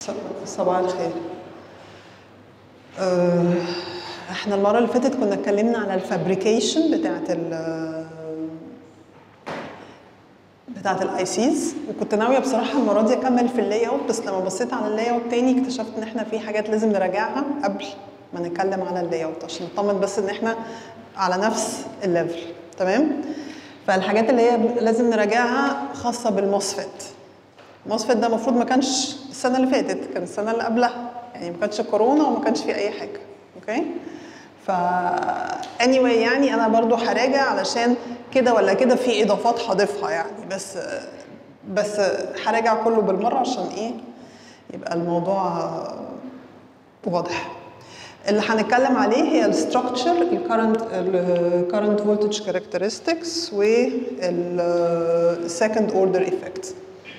صباح الخير أه، احنا المره اللي فاتت كنا اتكلمنا على الفابريكيشن بتاعت ال بتاعت الاي سيز وكنت ناويه بصراحه المره دي اكمل في اللاي اوت بس لما بصيت على اللاي اوت تاني اكتشفت ان احنا في حاجات لازم نراجعها قبل ما نتكلم على اللاي اوت عشان نطمن بس ان احنا على نفس الليفل تمام فالحاجات اللي هي لازم نراجعها خاصه بالموسفيت الموسفيت ده المفروض ما كانش السنه اللي فاتت كان السنه اللي قبلها يعني ما كانش كورونا وما كانش في اي حاجه اوكي ف anyway يعني انا برضو هراجع علشان كده ولا كده في اضافات هضيفها يعني بس بس هراجع كله بالمره عشان ايه يبقى الموضوع واضح اللي هنتكلم عليه هي الستراكشر الكرنت الكرنت فولتج كاركترستكس والسكند اوردر ايفكت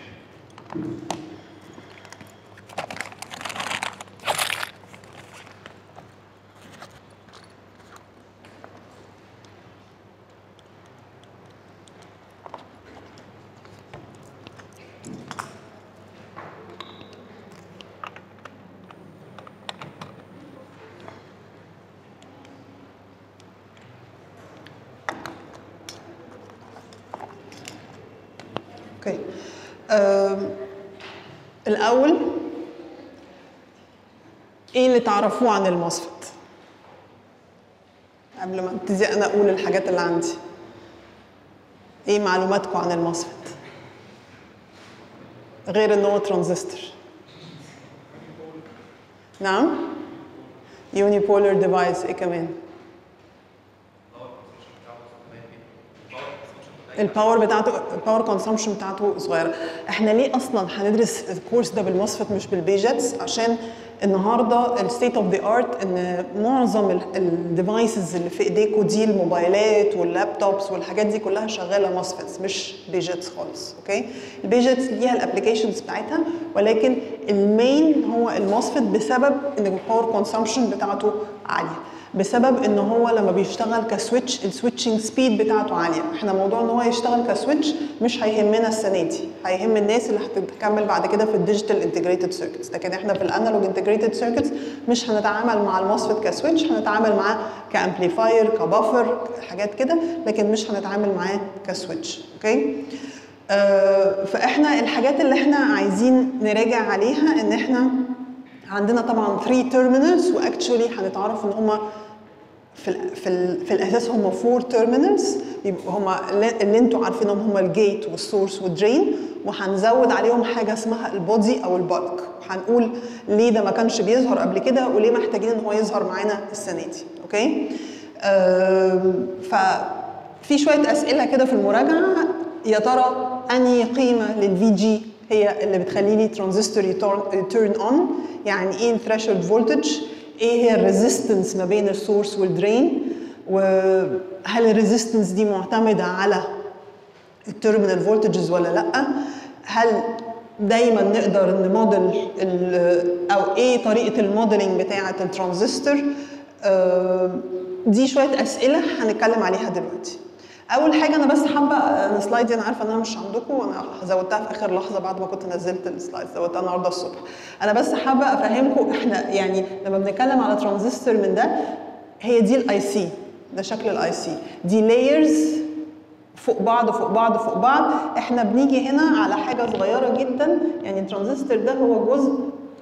اوكي أم، الاول ايه اللي تعرفوه عن الموسفيت قبل ما ابتدي انا اقول الحاجات اللي عندي ايه معلوماتكم عن الموسفيت غير ان هو ترانزستور نعم يوني بولر ديفايس ايه كمان الباور بتاعته الباور كونسومشن بتاعته صغيره احنا ليه اصلا هندرس الكورس ده بالموسفيت مش بالبيجتس عشان النهارده الستيت اوف ذا ارت ان معظم الديفايسز اللي في ايديكوا دي الموبايلات واللابتوبس والحاجات دي كلها شغاله موسفيتس مش بيجتس خالص اوكي البيجتس ليها الابلكيشنز بتاعتها ولكن المين هو الموسفيت بسبب ان الباور كونسومشن بتاعته عاليه بسبب ان هو لما بيشتغل كسويتش السويتشنج سبيد بتاعته عاليه احنا موضوع ان هو يشتغل كسويتش مش هيهمنا السنه دي هيهم الناس اللي هتكمل بعد كده في الديجيتال انتجريتد سيركتس لكن احنا في الانالوج انتجريتد سيركتس مش هنتعامل مع الموسفيت كسويتش هنتعامل معاه كامبليفاير كبافر حاجات كده لكن مش هنتعامل معاه كسويتش اوكي آه فاحنا الحاجات اللي احنا عايزين نراجع عليها ان احنا عندنا طبعا 3 تيرمينالز واكشولي هنتعرف ان هم في ال في, ال في الاساس هم فور تيرمينالز يبقوا هم اللي انتوا عارفينهم هم الجيت والسورس والدرين وهنزود عليهم حاجه اسمها البودي او البالك وهنقول ليه ده ما كانش بيظهر قبل كده وليه محتاجين ان هو يظهر معانا السنه دي اوكي ففي شويه اسئله كده في المراجعه يا ترى انهي قيمه للفي جي هي اللي بتخلي لي ترانزستور يتيرن اون يعني ايه الثريشولد فولتج ايه هي الريزيستنس ما بين السورس والدرين وهل الريزيستنس دي معتمده على التيرمينال فولتجز ولا لا هل دايما نقدر نموديل او ايه طريقه الموديلنج بتاعه الترانزستور دي شويه اسئله هنتكلم عليها دلوقتي اول حاجه انا بس حابه السلايد دي انا عارفه انها مش عندكم وانا زودتها في اخر لحظه بعد ما كنت نزلت السلايد زودتها النهارده الصبح انا بس حابه افهمكم احنا يعني لما بنتكلم على ترانزستور من ده هي دي الاي سي ده شكل الاي سي دي لايرز فوق بعض فوق بعض فوق بعض احنا بنيجي هنا على حاجه صغيره جدا يعني الترانزستور ده هو جزء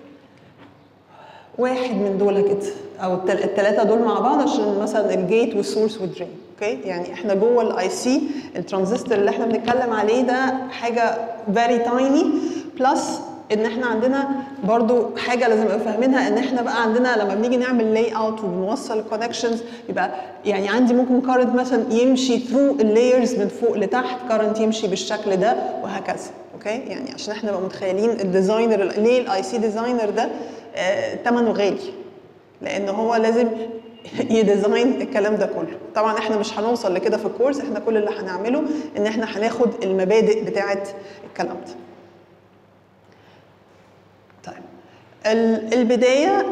واحد من دول كده او الثلاثه دول مع بعض عشان مثلا الجيت والسورس والدرين اوكي يعني احنا جوه الاي سي الترانزستور اللي احنا بنتكلم عليه ده حاجه فيري تايني بلس ان احنا عندنا برضو حاجه لازم نبقى فاهمينها ان احنا بقى عندنا لما بنيجي نعمل لاي اوت وبنوصل الكونكشنز يبقى يعني عندي ممكن كارنت مثلا يمشي ثرو اللايرز من فوق لتحت كارنت يمشي بالشكل ده وهكذا اوكي يعني عشان احنا نبقى متخيلين الديزاينر ليه الاي سي ديزاينر ده آه ثمنه غالي لان هو لازم يديزاين الكلام ده كله طبعا احنا مش هنوصل لكده في الكورس احنا كل اللي هنعمله ان احنا هناخد المبادئ بتاعه الكلام ده طيب البدايه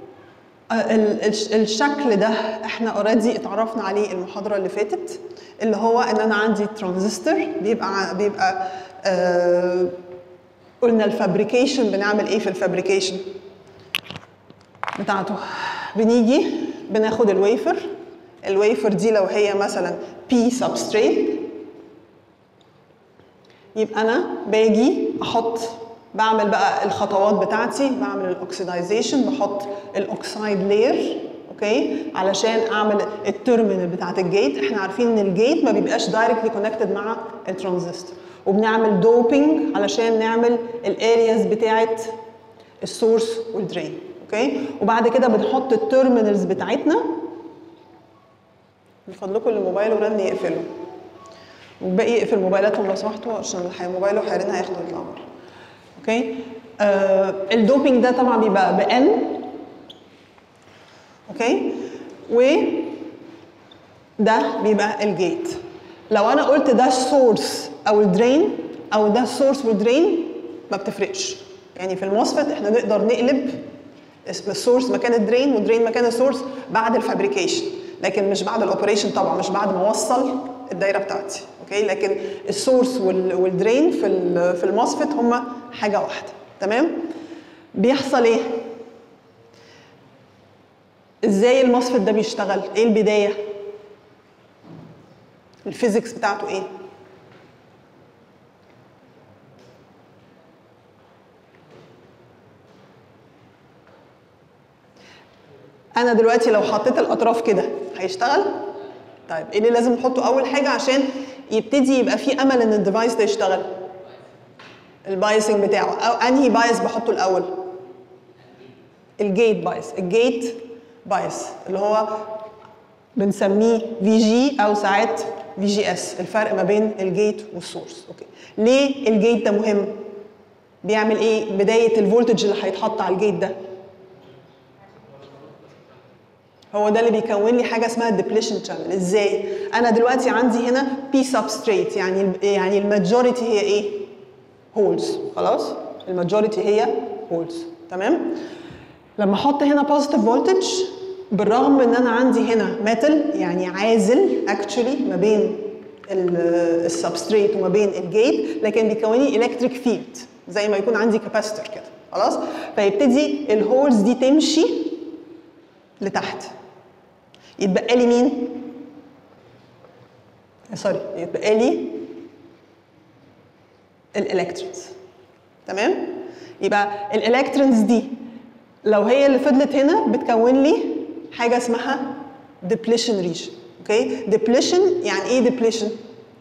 الشكل ده احنا اوريدي اتعرفنا عليه المحاضره اللي فاتت اللي هو ان انا عندي ترانزستور بيبقى بيبقى آه قلنا الفابريكيشن بنعمل ايه في الفابريكيشن بتاعته بنيجي بناخد الويفر الويفر دي لو هي مثلا بي سبستريت يبقى انا باجي احط بعمل بقى الخطوات بتاعتي بعمل الاكسدايزيشن بحط الاوكسايد لاير اوكي علشان اعمل التيرمينال بتاعت الجيت احنا عارفين ان الجيت ما بيبقاش دايركتلي كونكتد مع الترانزستور وبنعمل دوبينج علشان نعمل الارياز بتاعت السورس والدرين اوكي وبعد كده بنحط التيرمينالز بتاعتنا من فضلكم اللي موبايله رن يقفله والباقي يقفل موبايلاتهم لو سمحتوا عشان الحي- موبايله هيرن هياخده يطلع بره اوكي آه الدوبينج ده طبعا بيبقى بان اوكي و ده بيبقى الجيت لو انا قلت ده السورس او الدرين او ده السورس والدرين ما بتفرقش يعني في الموسفت احنا نقدر نقلب اسم السورس مكان الدرين والدرين مكان السورس بعد الفابريكيشن لكن مش بعد الاوبريشن طبعا مش بعد ما اوصل الدايره بتاعتي اوكي لكن السورس وال- والدرين في ال- في الموسفت هما حاجه واحده تمام بيحصل ايه ازاي الموسفت ده بيشتغل ايه البدايه الفيزيكس بتاعته ايه انا دلوقتي لو حطيت الاطراف كده هيشتغل طيب ايه اللي لازم نحطه اول حاجه عشان يبتدي يبقى في امل ان الديفايس ده يشتغل البايسنج بتاعه او انهي بايس بحطه الاول الجيت بايس الجيت بايس اللي هو بنسميه في جي او ساعات في جي اس الفرق ما بين الجيت والسورس اوكي ليه الجيت ده مهم بيعمل ايه بدايه الفولتج اللي هيتحط على الجيت ده هو ده اللي بيكون لي حاجه اسمها ديبليشن شانل ازاي انا دلوقتي عندي هنا بي سبستريت يعني يعني الماجوريتي هي ايه هولز خلاص الماجوريتي هي هولز تمام لما احط هنا بوزيتيف فولتج بالرغم ان انا عندي هنا ميتال يعني عازل اكشولي ما بين السبستريت وما بين الجيت لكن بيكون لي الكتريك فيلد زي ما يكون عندي كاباستور كده خلاص فيبتدي الهولز دي تمشي لتحت يتبقى لي مين؟ سوري يتبقى لي الالكترونز تمام؟ يبقى الالكترونز دي لو هي اللي فضلت هنا بتكون لي حاجه اسمها ديبليشن ريجن اوكي ديبليشن يعني ايه ديبليشن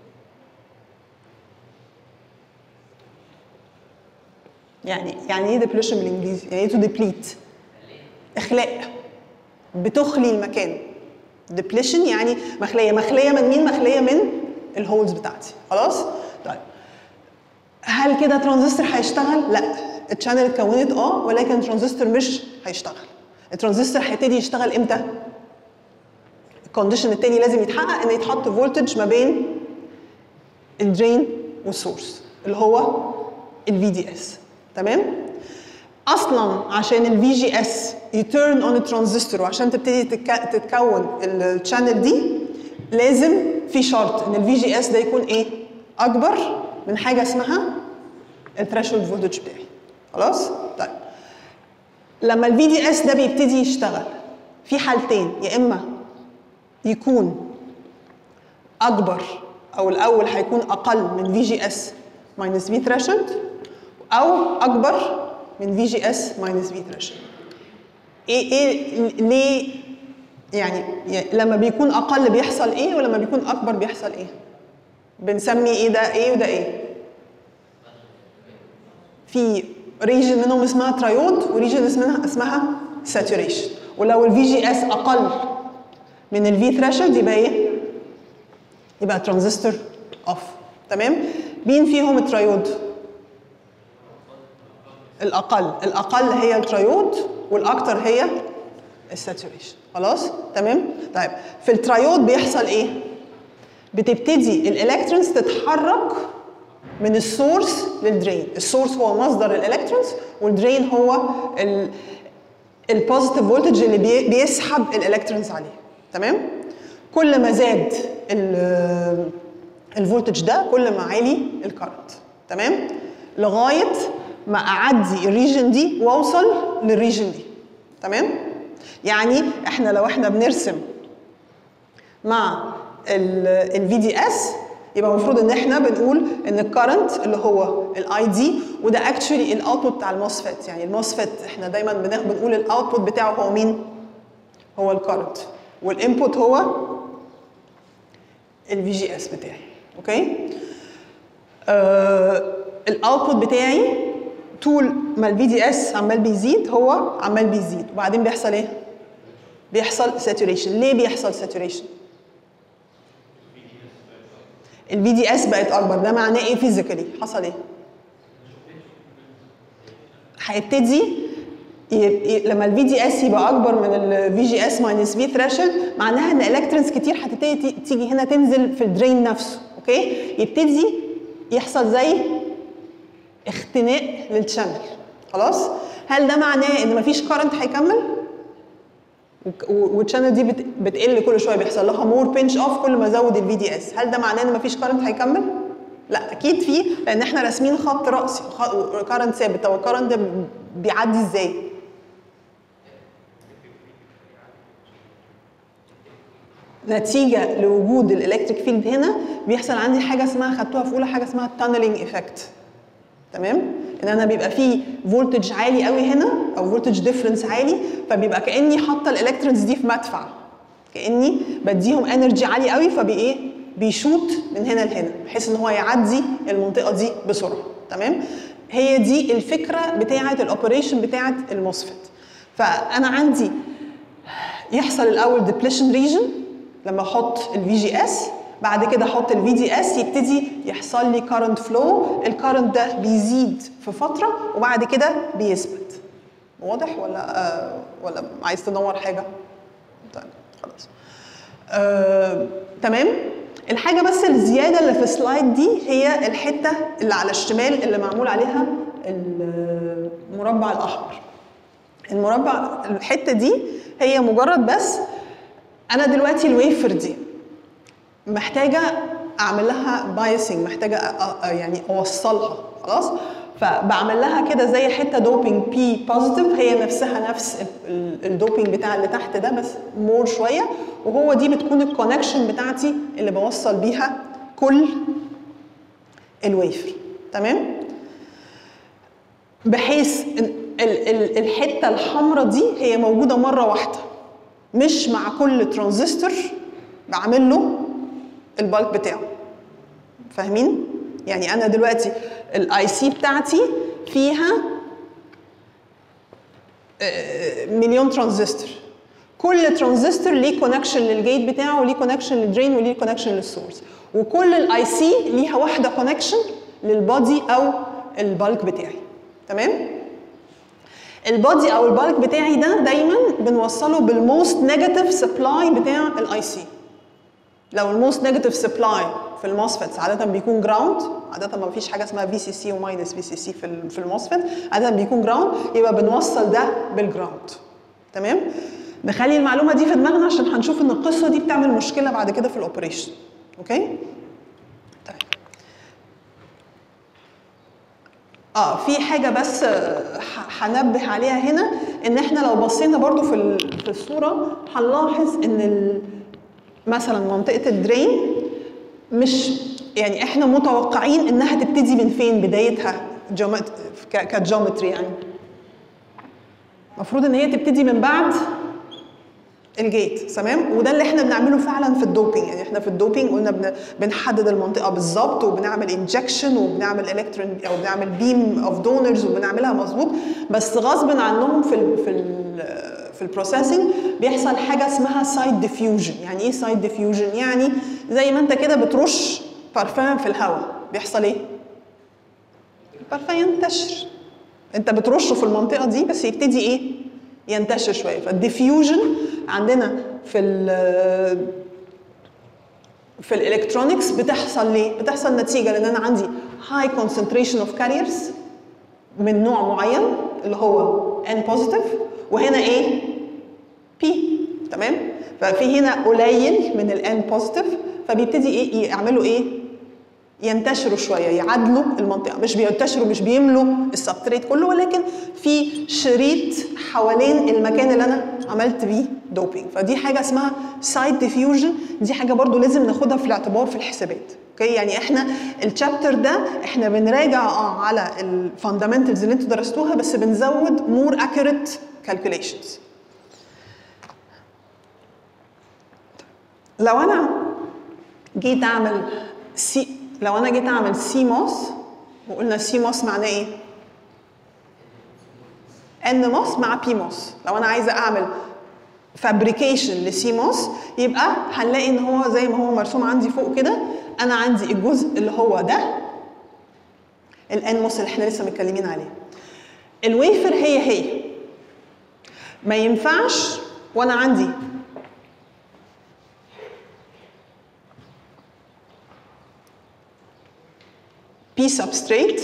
يعني يعني ايه ديبليشن بالانجليزي يعني ايه تو ديبليت اخلاء بتخلي المكان ديبليشن يعني مخليه مخليه من مين مخليه من الهولز بتاعتي خلاص طيب هل كده ترانزستور هيشتغل لا الشانل اتكونت اه ولكن الترانزستور مش هيشتغل الترانزستور هيبتدي يشتغل امتى الكونديشن التاني لازم يتحقق ان يتحط فولتج ما بين الدرين والسورس اللي هو الفي دي اس تمام اصلا عشان الفي جي اس يتيرن اون الترانزستور وعشان تبتدي تتك- تتكون الشانل دي لازم في شرط ان الفي جي اس ده يكون ايه اكبر من حاجه اسمها الثريشولد فولتج بتاعي خلاص طيب لما الفي دي اس ده بيبتدي يشتغل في حالتين يا اما يكون اكبر او الاول هيكون اقل من في جي اس ماينس في ثريشولد او اكبر من في جي اس ماينس في ثريشولد ايه ايه ليه يعني, يعني لما بيكون اقل بيحصل ايه ولما بيكون اكبر بيحصل ايه بنسمي ايه ده ايه وده ايه في ريجن منهم اسمها ترايود وريجن اسمها اسمها ساتوريشن ولو الفي جي اس اقل من الفي ثريشولد يبقى ايه يبقى ترانزستور اوف تمام مين فيهم الترايود الاقل الاقل هي الترايود والاكثر هي الساتوريشن خلاص تمام طيب في الترايود بيحصل ايه بتبتدي الالكترونز تتحرك من السورس للدرين السورس هو مصدر الالكترونز والدرين هو البوزيتيف فولتج اللي بي- بيسحب الالكترونز عليه تمام كل ما زاد ال- الفولتج ده كل ما عالي الكارنت تمام لغايه ما اعدي الريجن دي واوصل للريجن دي تمام يعني احنا لو احنا بنرسم مع الفي دي اس يبقى المفروض ان احنا بنقول ان الكرنت اللي هو الاي دي وده اكشولي الاوتبوت بتاع الموسفيت يعني الموسفيت احنا دايما بن- بنقول الاوتبوت بتاعه هو مين؟ هو الكرنت والانبوت هو الفي جي اس بتاعي اوكي؟ آه الاوتبوت بتاعي طول ما الفي دي اس عمال بيزيد هو عمال بيزيد وبعدين بيحصل ايه؟ بيحصل ساتوريشن ليه بيحصل ساتوريشن؟ الفي دي اس بقت اكبر ده معناه ايه فيزيكالي حصل ايه هيبتدي ي- ي- لما الفي دي اس يبقى اكبر من الفي جي اس ماينس في ثريشولد معناها ان الكترونز كتير هتبتدي ت- تيجي هنا تنزل في الدرين نفسه اوكي يبتدي يحصل زي اختناق للشانل خلاص هل ده معناه ان مفيش كارنت هيكمل وك- و- والشانل دي بت- بتقل كل شويه بيحصل لها مور بينش اوف كل ما ازود الفي دي اس هل ده معناه ان مفيش كارنت هيكمل لا اكيد في لان احنا راسمين خط راسي كارنت ثابت هو الكارنت ده بيعدي ازاي نتيجه لوجود الالكتريك فيلد هنا بيحصل عندي حاجه اسمها خدتوها في اولى حاجه اسمها التانلينج ايفكت تمام ان انا بيبقى فيه فولتج عالي قوي هنا او فولتج ديفرنس عالي فبيبقى كاني حاطه الالكترونز دي في مدفع كاني بديهم انرجي عالي قوي فبايه بيشوت من هنا لهنا بحيث ان هو يعدي المنطقه دي بسرعه تمام هي دي الفكره بتاعه الاوبريشن بتاعه الموسفيت فانا عندي يحصل الاول ديبليشن ريجن لما احط الفي جي اس بعد كده احط الفي دي اس يبتدي يحصل لي كارنت فلو الكارنت ده بيزيد في فتره وبعد كده بيثبت واضح ولا آه ولا عايز تنور حاجه طيب خلاص آه، تمام الحاجه بس الزياده اللي في السلايد دي هي الحته اللي على الشمال اللي معمول عليها المربع الاحمر المربع الحته دي هي مجرد بس انا دلوقتي الويفر دي محتاجه اعمل لها بايسنج محتاجه أ- أ- يعني اوصلها خلاص فبعمل لها كده زي حته دوبينج بي بوزيتيف هي نفسها نفس الدوبينج بتاع اللي تحت ده بس مور شويه وهو دي بتكون الكونكشن بتاعتي اللي بوصل بيها كل الويفر تمام بحيث إن ال- ال- الحته الحمراء دي هي موجوده مره واحده مش مع كل ترانزستور بعمل له البالك بتاعه فاهمين يعني انا دلوقتي الاي سي بتاعتي فيها آه، مليون ترانزستور كل ترانزستور ليه كونكشن للجيت بتاعه وليه كونكشن للدرين وليه كونكشن للسورس وكل الاي سي ليها واحده كونكشن للبادي او البالك بتاعي تمام البادي او البالك بتاعي ده دايما بنوصله بالموست نيجاتيف سبلاي بتاع الاي سي لو الموست نيجاتيف سبلاي في الموسفيتس عاده بيكون جراوند عاده ما فيش حاجه اسمها في سي سي وماينس في سي سي في ال- في الموسفيت عاده بيكون جراوند يبقى بنوصل ده بالجراوند تمام نخلي المعلومه دي في دماغنا عشان هنشوف ان القصه دي بتعمل مشكله بعد كده في الاوبريشن اوكي طيب اه في حاجه بس آه، ح- هنبه عليها هنا ان احنا لو بصينا برضو في ال- في الصوره هنلاحظ ان ال- مثلا منطقه الدرين مش يعني احنا متوقعين انها تبتدي من فين بدايتها جيومت- ك- كجيومتري يعني المفروض ان هي تبتدي من بعد الجيت تمام وده اللي احنا بنعمله فعلا في الدوبينج يعني احنا في الدوبينج قلنا بن- بنحدد المنطقه بالظبط وبنعمل انجكشن وبنعمل الكترون او بنعمل بيم اوف دونرز وبنعملها مظبوط بس غصب عنهم في ال في ال في البروسيسنج بيحصل حاجه اسمها سايد ديفيوجن يعني ايه سايد ديفيوجن يعني زي ما انت كده بترش بارفان في الهواء بيحصل ايه البارفان ينتشر انت بترشه في المنطقه دي بس يبتدي ايه ينتشر شويه فالديفيوجن عندنا في ال في الالكترونكس بتحصل ليه بتحصل نتيجه لان انا عندي هاي concentration اوف كاريرز من نوع معين اللي هو ان بوزيتيف وهنا ايه بي تمام ففي هنا قليل من الان بوزيتيف فبيبتدي ايه يعملوا ايه ينتشروا شويه يعادلوا المنطقه مش بينتشروا مش بيملوا السبستريت كله ولكن في شريط حوالين المكان اللي انا عملت بيه دوبينج فدي حاجه اسمها سايد ديفيوجن دي حاجه برضو لازم ناخدها في الاعتبار في الحسابات اوكي يعني احنا الشابتر ده احنا بنراجع اه على الفاندامنتالز اللي انتوا درستوها بس بنزود مور اكيوريت كالكوليشنز لو انا جيت اعمل سي لو انا جيت اعمل سي موس وقلنا سي موس معناه ايه؟ ان موس مع بي موس لو انا عايزه اعمل فابريكيشن لسي موس يبقى هنلاقي ان هو زي ما هو مرسوم عندي فوق كده انا عندي الجزء اللي هو ده الان موس اللي احنا لسه متكلمين عليه الويفر هي هي ما ينفعش وانا عندي بي سبستريت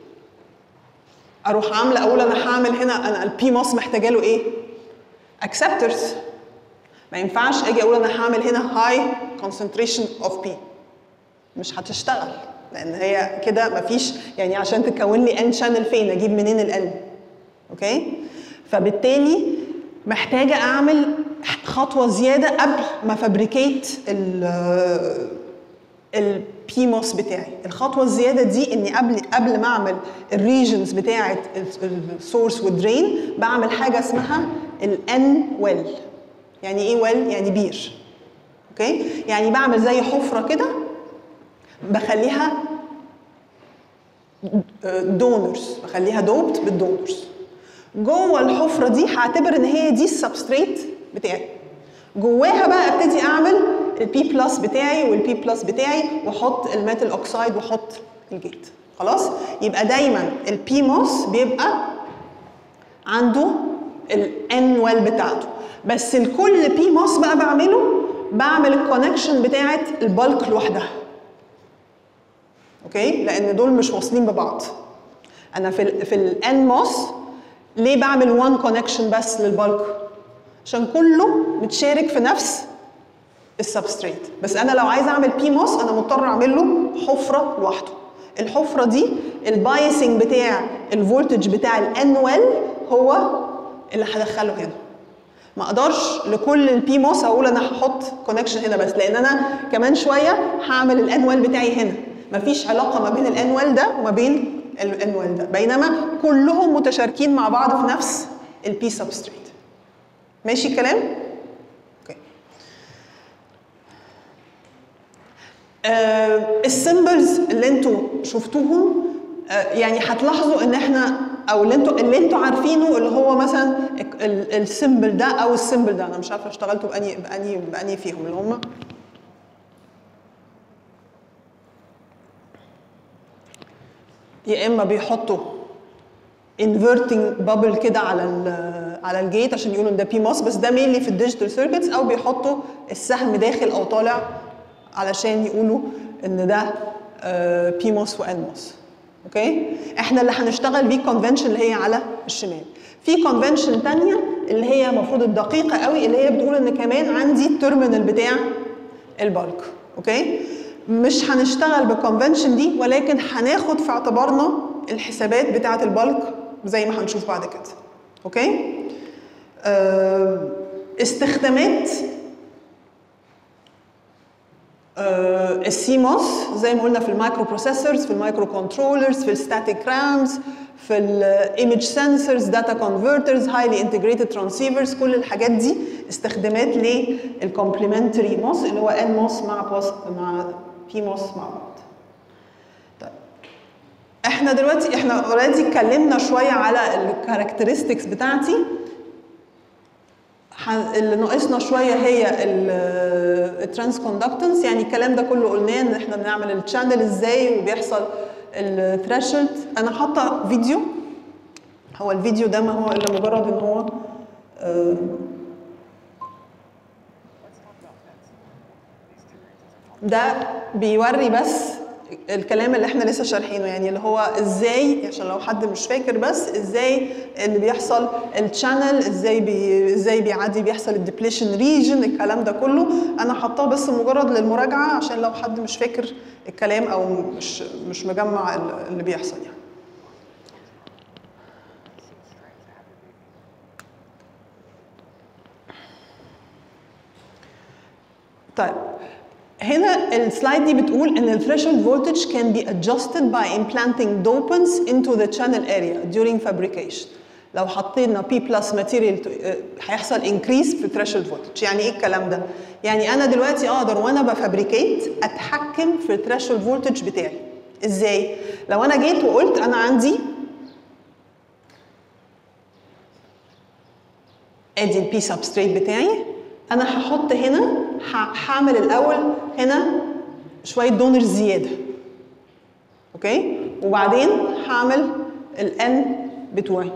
اروح عامله اقول انا هعمل هنا انا البي ماس محتاجه له ايه؟ اكسبتورز ما ينفعش اجي اقول انا هعمل هنا هاي كونسنتريشن اوف بي مش هتشتغل لان هي كده مفيش يعني عشان تكون لي ان شانل فين اجيب منين الان اوكي فبالتالي محتاجه اعمل خطوه زياده قبل ما فابريكيت البي موس بتاعي الخطوه الزياده دي اني قبل قبل ما اعمل الريجنز بتاعه السورس والدرين بعمل حاجه اسمها الان ويل يعني ايه ويل يعني بير اوكي يعني بعمل زي حفره كده بخليها دونرز بخليها دوبت بالدونرز جوه الحفره دي هعتبر ان هي دي السبستريت بتاعي جواها بقى ابتدي اعمل البي بلس بتاعي والبي بلس بتاعي واحط الميتال اوكسايد واحط الجيت خلاص يبقى دايما البي موس بيبقى عنده الان ويل بتاعته بس الكل بي موس بقى بعمله بعمل الكونكشن بتاعه البلك لوحدها اوكي لان دول مش واصلين ببعض انا في ال في الان موس ليه بعمل وان كونكشن بس للبلك عشان كله متشارك في نفس السبستريت بس انا لو عايز اعمل بي موس انا مضطر اعمل له حفره لوحده الحفره دي البايسنج بتاع الفولتج بتاع الان ويل هو اللي هدخله هنا ما اقدرش لكل البي موس اقول انا هحط كونكشن هنا بس لان انا كمان شويه هعمل الان ويل بتاعي هنا مفيش علاقه ما بين الان ويل ده وما بين الان ويل ده بينما كلهم متشاركين مع بعض في نفس البي سبستريت ماشي الكلام اوكي آه السيمبلز اللي انتوا شفتوهم آه يعني هتلاحظوا ان احنا او اللي انتوا اللي انتوا عارفينه اللي هو مثلا السيمبل ده او السيمبل ده انا مش عارفه اشتغلتوا باني باني باني فيهم اللي هم يا اما بيحطوا inverting bubble كده على ال على الجيت عشان يقولوا ان ده بي موس بس ده مينلي في الديجيتال سيركتس او بيحطوا السهم داخل او طالع علشان يقولوا ان ده بي موس وان موس اوكي احنا اللي هنشتغل بيه كونفنشن اللي هي على الشمال في كونفنشن ثانيه اللي هي المفروض الدقيقه قوي اللي هي بتقول ان كمان عندي التيرمينال بتاع البالك اوكي مش هنشتغل بالكونفنشن دي ولكن هناخد في اعتبارنا الحسابات بتاعه البالك زي ما هنشوف بعد كده اوكي أه استخدامات أه السيموس زي ما قلنا في المايكرو بروسيسورز في المايكرو كنترولرز في الستاتيك رامز في الايمج سنسورز داتا كونفرترز هايلي انتجريتد ترانسيفرز كل الحاجات دي استخدامات للكومبلمنتري موس اللي هو ان موس مع بوس مع بي موس مع بعض طيب احنا دلوقتي احنا اوريدي اتكلمنا شويه على الكاركترستكس بتاعتي اللي ناقصنا شويه هي الترانس كوندكتنس يعني الكلام ده كله قلناه ان احنا بنعمل الشانل ازاي وبيحصل الثريشولد انا حاطه فيديو هو الفيديو ده ما هو الا مجرد ان هو آه ده بيوري بس الكلام اللي احنا لسه شارحينه يعني اللي هو ازاي عشان لو حد مش فاكر بس ازاي اللي بيحصل الشانل ازاي بي ازاي بيعدي بيحصل الديبليشن ريجن الكلام ده كله انا حاطاه بس مجرد للمراجعه عشان لو حد مش فاكر الكلام او مش مش مجمع اللي بيحصل يعني طيب هنا السلايد دي بتقول ان الثريشولد voltage can be adjusted by implanting dopants into the channel area during fabrication لو حطينا P plus material هيحصل increase في threshold voltage يعني ايه الكلام ده؟ يعني انا دلوقتي اقدر وانا بفابريكيت اتحكم في الثريشولد voltage بتاعي ازاي؟ لو انا جيت وقلت انا عندي ادي البي سبستريت بتاعي انا هحط هنا هعمل الاول هنا شويه دونرز زياده اوكي وبعدين هعمل الان بتوعي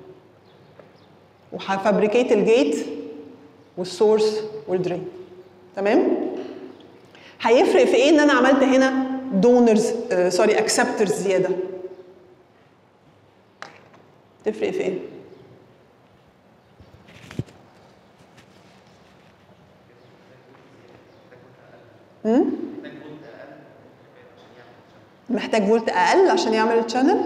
وهفابريكيت الجيت والسورس والدرين تمام هيفرق في ايه ان انا عملت هنا دونرز سوري اكسبترز زياده تفرق في ايه امم محتاج فولت اقل عشان يعمل الشانل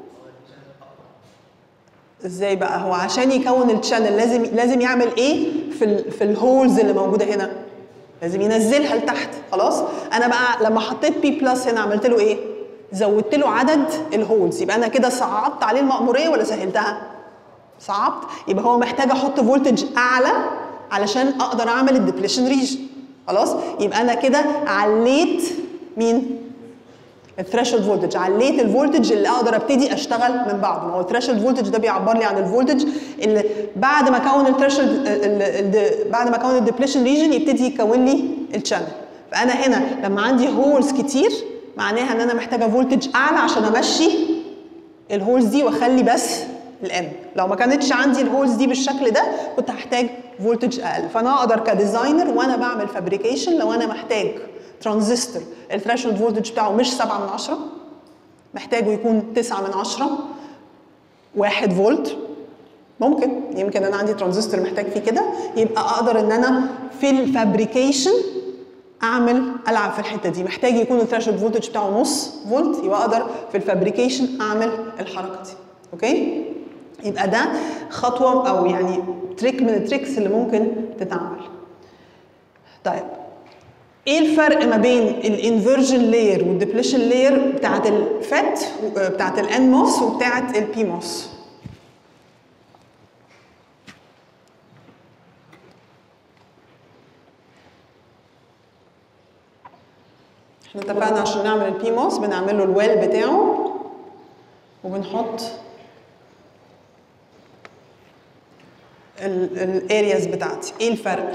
ازاي بقى هو عشان يكون الشانل لازم لازم يعمل ايه في ال في الهولز اللي موجوده هنا لازم ينزلها لتحت خلاص انا بقى لما حطيت بي بلس هنا عملت له ايه زودت له عدد الهولز يبقى انا كده صعبت عليه المأموريه ولا سهلتها صعبت يبقى هو محتاج احط فولتج اعلى علشان اقدر اعمل الديبليشن ريجن خلاص يبقى انا كده عليت مين الثريشولد فولتج عليت الفولتج اللي اقدر ابتدي اشتغل من بعده ما هو الثريشولد فولتج ده بيعبر لي عن الفولتج اللي بعد ما اكون الثريشولد بعد ما اكون الديبليشن ريجن يبتدي يكون لي الشانل فانا هنا لما عندي هولز كتير معناها ان انا محتاجه فولتج اعلى عشان امشي الهولز دي واخلي بس الان لو ما كانتش عندي الهولز دي بالشكل ده كنت هحتاج فولتج اقل فانا اقدر كديزاينر وانا بعمل فابريكيشن لو انا محتاج ترانزستور الثريشولد فولتج بتاعه مش 7 من 10 محتاجه يكون 9 من 10 1 فولت ممكن يمكن انا عندي ترانزستور محتاج فيه كده يبقى اقدر ان انا في الفابريكيشن اعمل العب في الحته دي محتاج يكون الثريشولد فولتج بتاعه نص فولت يبقى اقدر في الفابريكيشن اعمل الحركه دي اوكي يبقى ده خطوه او يعني تريك من التريكس اللي ممكن تتعمل طيب ايه الفرق ما بين الانفرجن لاير والديبليشن لاير بتاعت الفات بتاعت الان موس وبتاعت البي موس احنا اتفقنا عشان نعمل البي موس بنعمل له الويل بتاعه وبنحط الارياز بتاعتي ايه الفرق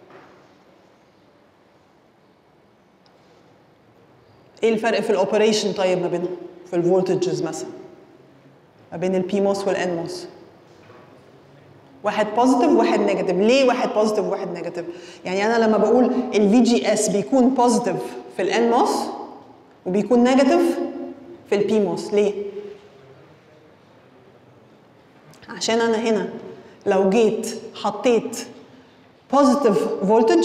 ايه الفرق في الاوبريشن طيب ما بينهم في الفولتجز مثلا ما بين البي موس والان موس واحد بوزيتيف وواحد نيجاتيف ليه واحد بوزيتيف وواحد نيجاتيف يعني انا لما بقول الفي جي اس بيكون بوزيتيف في الان موس وبيكون نيجاتيف في البي موس ليه عشان انا هنا لو جيت حطيت بوزيتيف فولتج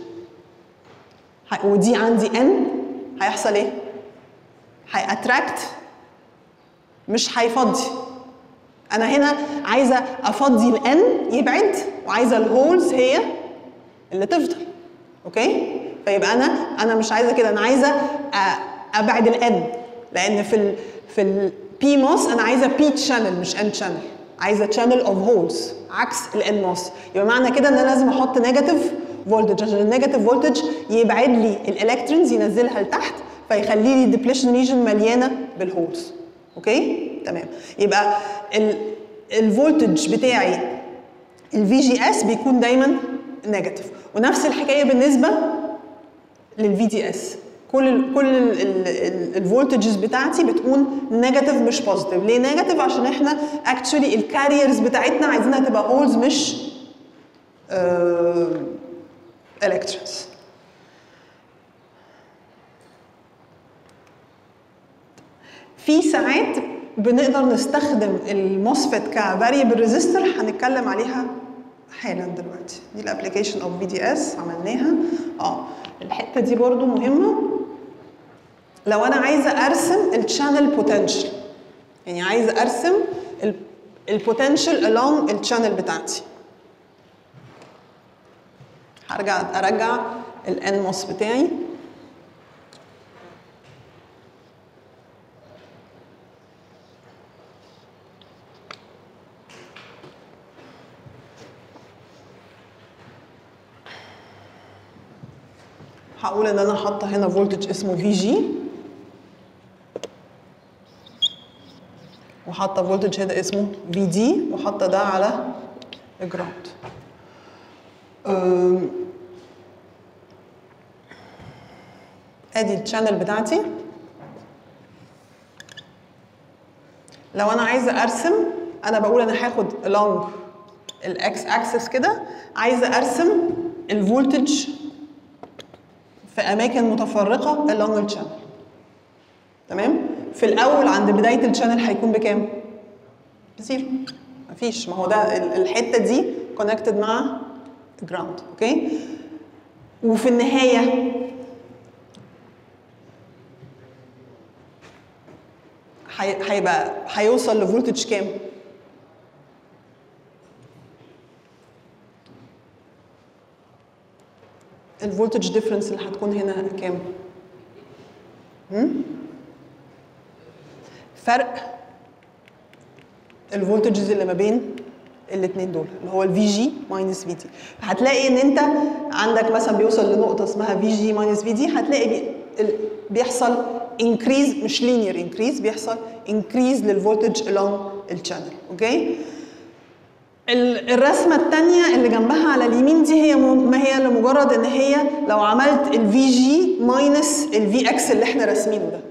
ودي عندي ان هيحصل ايه؟ هيأتراكت مش هيفضي انا هنا عايزه افضي الان يبعد وعايزه الهولز هي اللي تفضل اوكي فيبقى انا انا مش عايزه كده انا عايزه ابعد الان لان في ال في البي موس انا عايزه بي تشانل مش ان تشانل عايزه تشانل اوف هولز عكس الان موس يبقى معنى كده ان انا لازم احط نيجاتيف فولتج عشان النيجاتيف فولتج يبعد لي الالكترونز ينزلها لتحت فيخلي لي الديبليشن ريجن مليانه بالهولز اوكي تمام يبقى الفولتج بتاعي الفي جي اس بيكون دايما نيجاتيف ونفس الحكايه بالنسبه للفي دي اس كل ال كل الفولتجز بتاعتي بتكون نيجاتيف مش بوزيتيف ليه نيجاتيف عشان احنا اكشولي الكاريرز بتاعتنا عايزينها تبقى هولز مش الكترونز في ساعات بنقدر نستخدم الموسفيت كفاريبل ريزيستور هنتكلم عليها حالا دلوقتي دي الابلكيشن اوف في دي اس عملناها اه الحته دي برضو مهمه لو انا عايزه ارسم الشانل بوتنشال يعني عايزه ارسم البوتنشال along الشانل بتاعتي هرجع ارجع الان موس بتاعي هقول ان انا حاطه هنا فولتج اسمه في جي وحاطه فولتج هنا اسمه في دي وحاطه ده على جراوند ادي الشانل بتاعتي لو انا عايزه ارسم انا بقول انا هاخد along الاكس اكسس كده عايزه ارسم الفولتج في اماكن متفرقه along الشانل تمام في الاول عند بدايه الشانل هيكون بكام بزيرو مفيش ما هو ده ال- الحته دي كونكتد مع جراوند اوكي وفي النهايه هي- هيبقى هيوصل لفولتج كام الفولتج ديفرنس اللي هتكون هنا كام هم؟ فرق الفولتجز اللي ما بين الاثنين دول اللي هو الفي جي ماينس في دي هتلاقي ان انت عندك مثلا بيوصل لنقطه اسمها في جي ماينس في دي هتلاقي بي ال- بيحصل انكريز مش لينير انكريز بيحصل انكريز للفولتج along الشانل اوكي ال- الرسمه الثانيه اللي جنبها على اليمين دي هي م- ما هي لمجرد ان هي لو عملت الفي جي ماينس الفي اكس اللي احنا راسمينه ده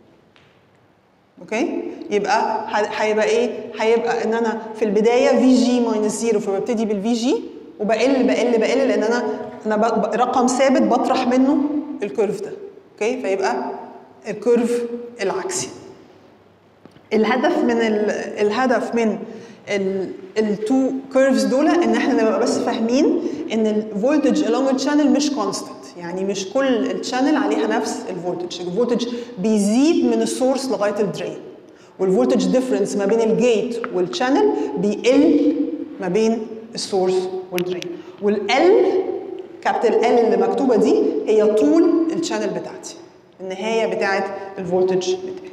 اوكي يبقى ه- هيبقى ايه هيبقى ان انا في البدايه في جي ماينس زيرو فببتدي بالفي جي وبقل بقل بقل لان انا انا ب- ب- رقم ثابت بطرح منه الكيرف ده اوكي فيبقى الكيرف العكسي الهدف من ال... الهدف من التو كيرفز دول ان احنا نبقى بس فاهمين ان الفولتج along الشانل مش كونستنت يعني مش كل الشانل عليها نفس الفولتج الفولتج بيزيد من السورس لغايه الدرين والفولتج ديفرنس ما بين الجيت والشانل بيقل ما بين السورس والدرين والال كابيتال ال اللي مكتوبه دي هي طول الشانل بتاعتي النهايه بتاعت الفولتج بتاعي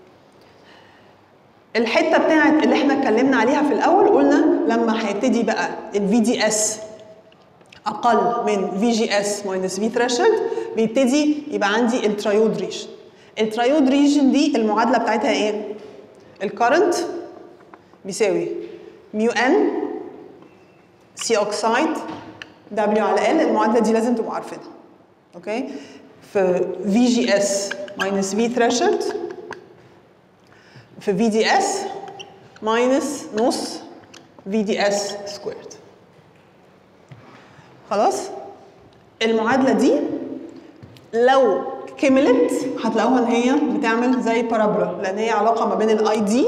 الحته بتاعت اللي احنا اتكلمنا عليها في الاول قلنا لما هيبتدي بقى الفي دي اس اقل من في جي اس ماينس في ثريشولد بيبتدي يبقى عندي الترايود ريجن الترايود ريجن دي المعادله بتاعتها ايه الكرنت بيساوي ميو ان سي اوكسايد دبليو على ال المعادله دي لازم تبقوا عارفينها اوكي في في جي اس ماينس في ثريشولد في في دي اس ماينس نص في دي اس سكويرد خلاص المعادله دي لو كملت هتلاقوها ان هي بتعمل زي بارابولا لان هي علاقه ما بين الاي دي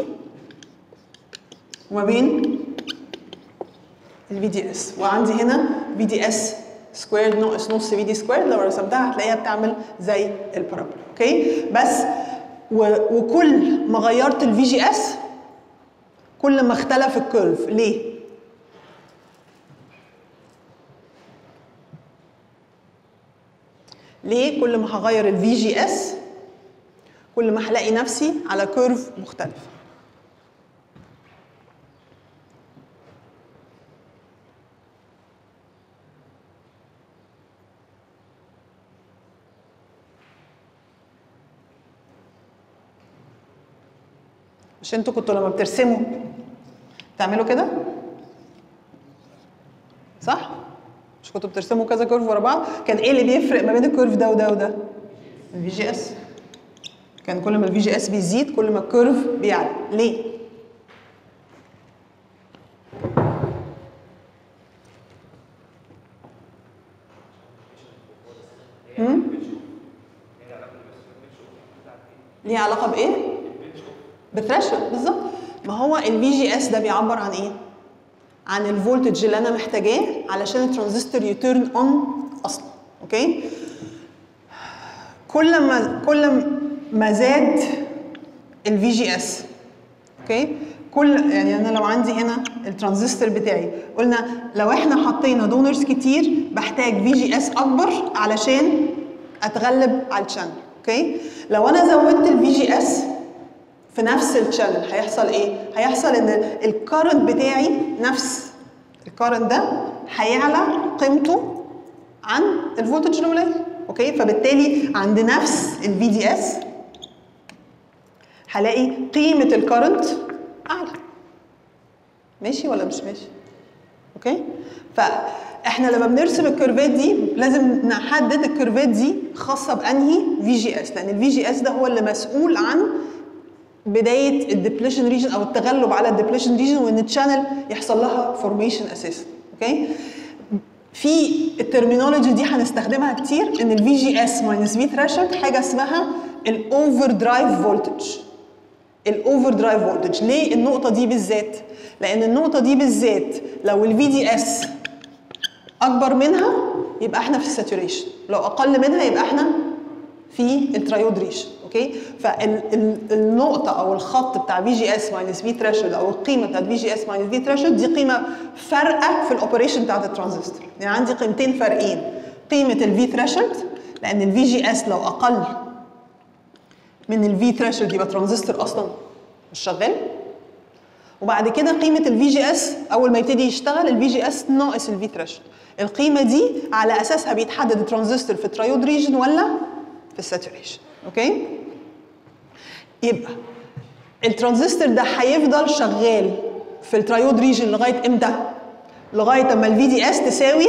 وما بين الفي دي اس وعندي هنا في دي اس سكويرد ناقص نص في دي سكويرد لو رسمتها هتلاقيها بتعمل زي البارابولا اوكي بس و... وكل ما غيرت الفي جي اس كل ما اختلف الكيرف ليه ليه كل ما هغير الفي جي اس كل ما هلاقي نفسي على كيرف مختلف مش انتوا كنتوا لما بترسموا تعملوا كده صح مش كنتوا بترسموا كذا كيرف ورا بعض كان ايه اللي بيفرق ما بين الكيرف ده وده وده الفي جي اس كان كل ما الفي جي اس بيزيد كل ما الكيرف بيعلى ليه هم؟ ليه علاقه بايه بثريشولد بالظبط ما هو الفي جي اس ده بيعبر عن ايه؟ عن الفولتج اللي انا محتاجاه علشان الترانزستور يترن اون اصلا اوكي كل ما كل ما زاد الفي جي اس اوكي كل يعني انا لو عندي هنا الترانزستور بتاعي قلنا لو احنا حطينا دونرز كتير بحتاج في جي اس اكبر علشان اتغلب على الشانل اوكي لو انا زودت الفي جي اس في نفس الشانل هيحصل ايه هيحصل ان الكارنت بتاعي نفس الكارنت ده هيعلى قيمته عن الفولتج القليل اوكي فبالتالي عند نفس الفي دي اس هلاقي قيمه الكارنت اعلى ماشي ولا مش ماشي اوكي فاحنا لما بنرسم الكيرفات دي لازم نحدد الكيرفات دي خاصه بانهي في جي اس لان الفي جي اس ده هو اللي مسؤول عن بدايه الديبليشن ريجن او التغلب على الديبليشن ريجن وان التشانل يحصل لها فورميشن اساسا اوكي في الترمينولوجي دي هنستخدمها كتير ان الفي جي اس ماينس في ثريشولد حاجه اسمها الاوفر درايف فولتج الاوفر درايف فولتج ليه النقطه دي بالذات لان النقطه دي بالذات لو الفي دي اس اكبر منها يبقى احنا في الساتوريشن لو اقل منها يبقى احنا في الترايود ريشن اوكي فالنقطه او الخط بتاع في جي اس ماينس في ثريشولد او القيمه بتاعت في جي اس ماينس في ثريشولد دي قيمه فارقه في الاوبريشن بتاعت الترانزستور يعني عندي قيمتين فارقين قيمه الفي ثريشولد لان الفي جي اس لو اقل من الفي ثريشولد يبقى ترانزستور اصلا مش شغال وبعد كده قيمه الفي جي اس اول ما يبتدي يشتغل الفي جي اس ناقص الفي ثريشولد القيمه دي على اساسها بيتحدد الترانزستور في الترايود ريجن ولا في الساتوريشن اوكي يبقى الترانزستور ده هيفضل شغال في الترايود ريجن لغايه امتى لغايه اما الفي دي اس تساوي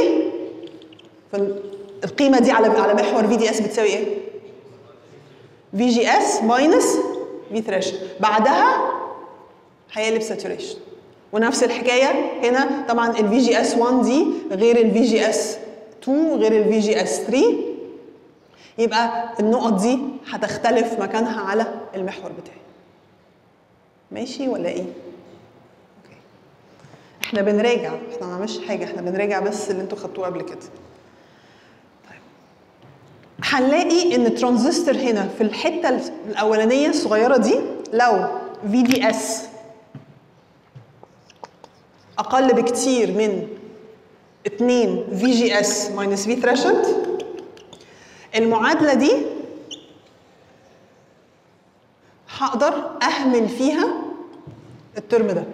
القيمه دي على على محور في دي اس بتساوي ايه في جي اس ماينس في ثريشولد بعدها هيقلب ساتوريشن ونفس الحكايه هنا طبعا الفي جي اس 1 دي غير الفي جي اس 2 غير الفي جي اس 3 يبقى النقط دي هتختلف مكانها على المحور بتاعي ماشي ولا ايه اوكي احنا بنراجع احنا ما عملناش حاجه احنا بنراجع بس اللي انتوا خدتوه قبل كده طيب هنلاقي ان الترانزستور هنا في الحته الاولانيه الصغيره دي لو في دي اس اقل بكتير من 2 في جي اس ماينس في ثريشولد المعادله دي هقدر اهمل فيها الترم ده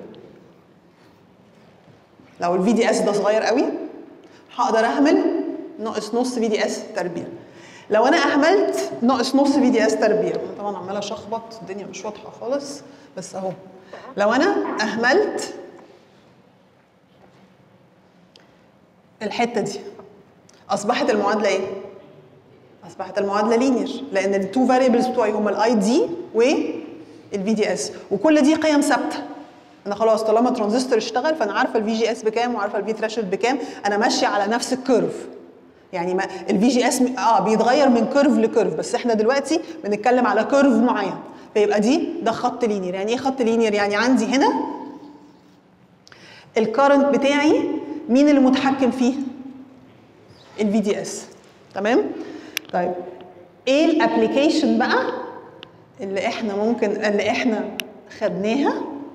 لو الفي دي اس ده صغير قوي هقدر اهمل ناقص نص في دي اس تربيع لو انا اهملت ناقص نص في دي اس تربيع طبعا عماله اشخبط الدنيا مش واضحه خالص بس اهو لو انا اهملت الحته دي اصبحت المعادله ايه اصبحت المعادله لينير لان التو فاريبلز بتوعي هما الاي دي والفي دي اس وكل دي قيم ثابته انا خلاص طالما ترانزستور اشتغل فانا عارفه الفي جي اس بكام وعارفه الفي ثريشولد بكام انا ماشيه على نفس الكيرف يعني ما الفي جي اس اه بيتغير من كيرف لكيرف بس احنا دلوقتي بنتكلم على كيرف معين فيبقى دي ده خط لينير يعني ايه خط لينير يعني عندي هنا الكارنت بتاعي مين اللي متحكم فيه الفي دي اس تمام طيب ايه الابلكيشن بقى اللي احنا ممكن اللي احنا خدناها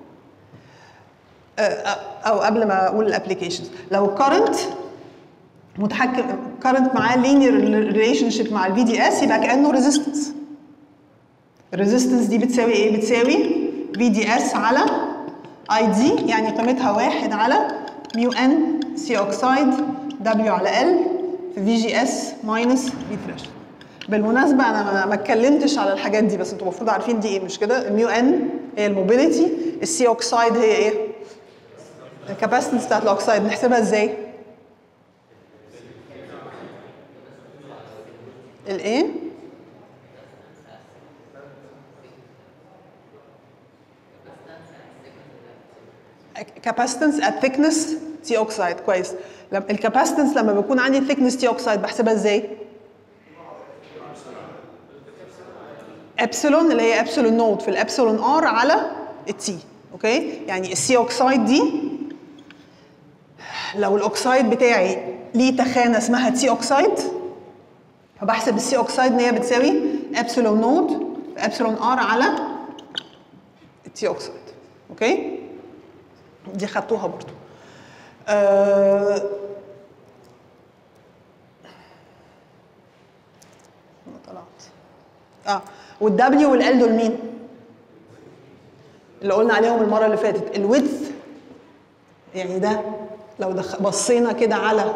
او قبل ما اقول الابلكيشنز لو كارنت متحكم كارنت معاه لينير ريليشن شيب مع الفي دي اس يبقى كانه ريزيستنس الريزيستنس دي بتساوي ايه بتساوي في دي اس على اي دي يعني قيمتها واحد على ميو ان سي اوكسايد دبليو على ال في في جي اس ماينس في ثريشولد بالمناسبه انا ما اتكلمتش على الحاجات دي بس انتوا المفروض عارفين دي ايه مش كده الميو ان هي الموبيليتي السي اوكسايد هي ايه الكاباسيتنس بتاعت الاوكسايد نحسبها ازاي الايه capacitance at thickness تي اوكسايد كويس الكاباسيتنس لما بيكون عندي thickness تي اوكسايد بحسبها ازاي ابسلون اللي هي ابسلون نود في الابسلون ار على التي اوكي يعني السي اوكسايد دي لو الاوكسايد بتاعي ليه تخانه اسمها تي اوكسايد فبحسب السي اوكسايد ان هي بتساوي ابسلون نود في ابسلون ار على التي اوكسايد اوكي دي خدتوها برضو آه أنا طلعت اه والدبليو والال دول مين؟ اللي قلنا عليهم المره اللي فاتت الويدث يعني ده لو دخ... بصينا كده على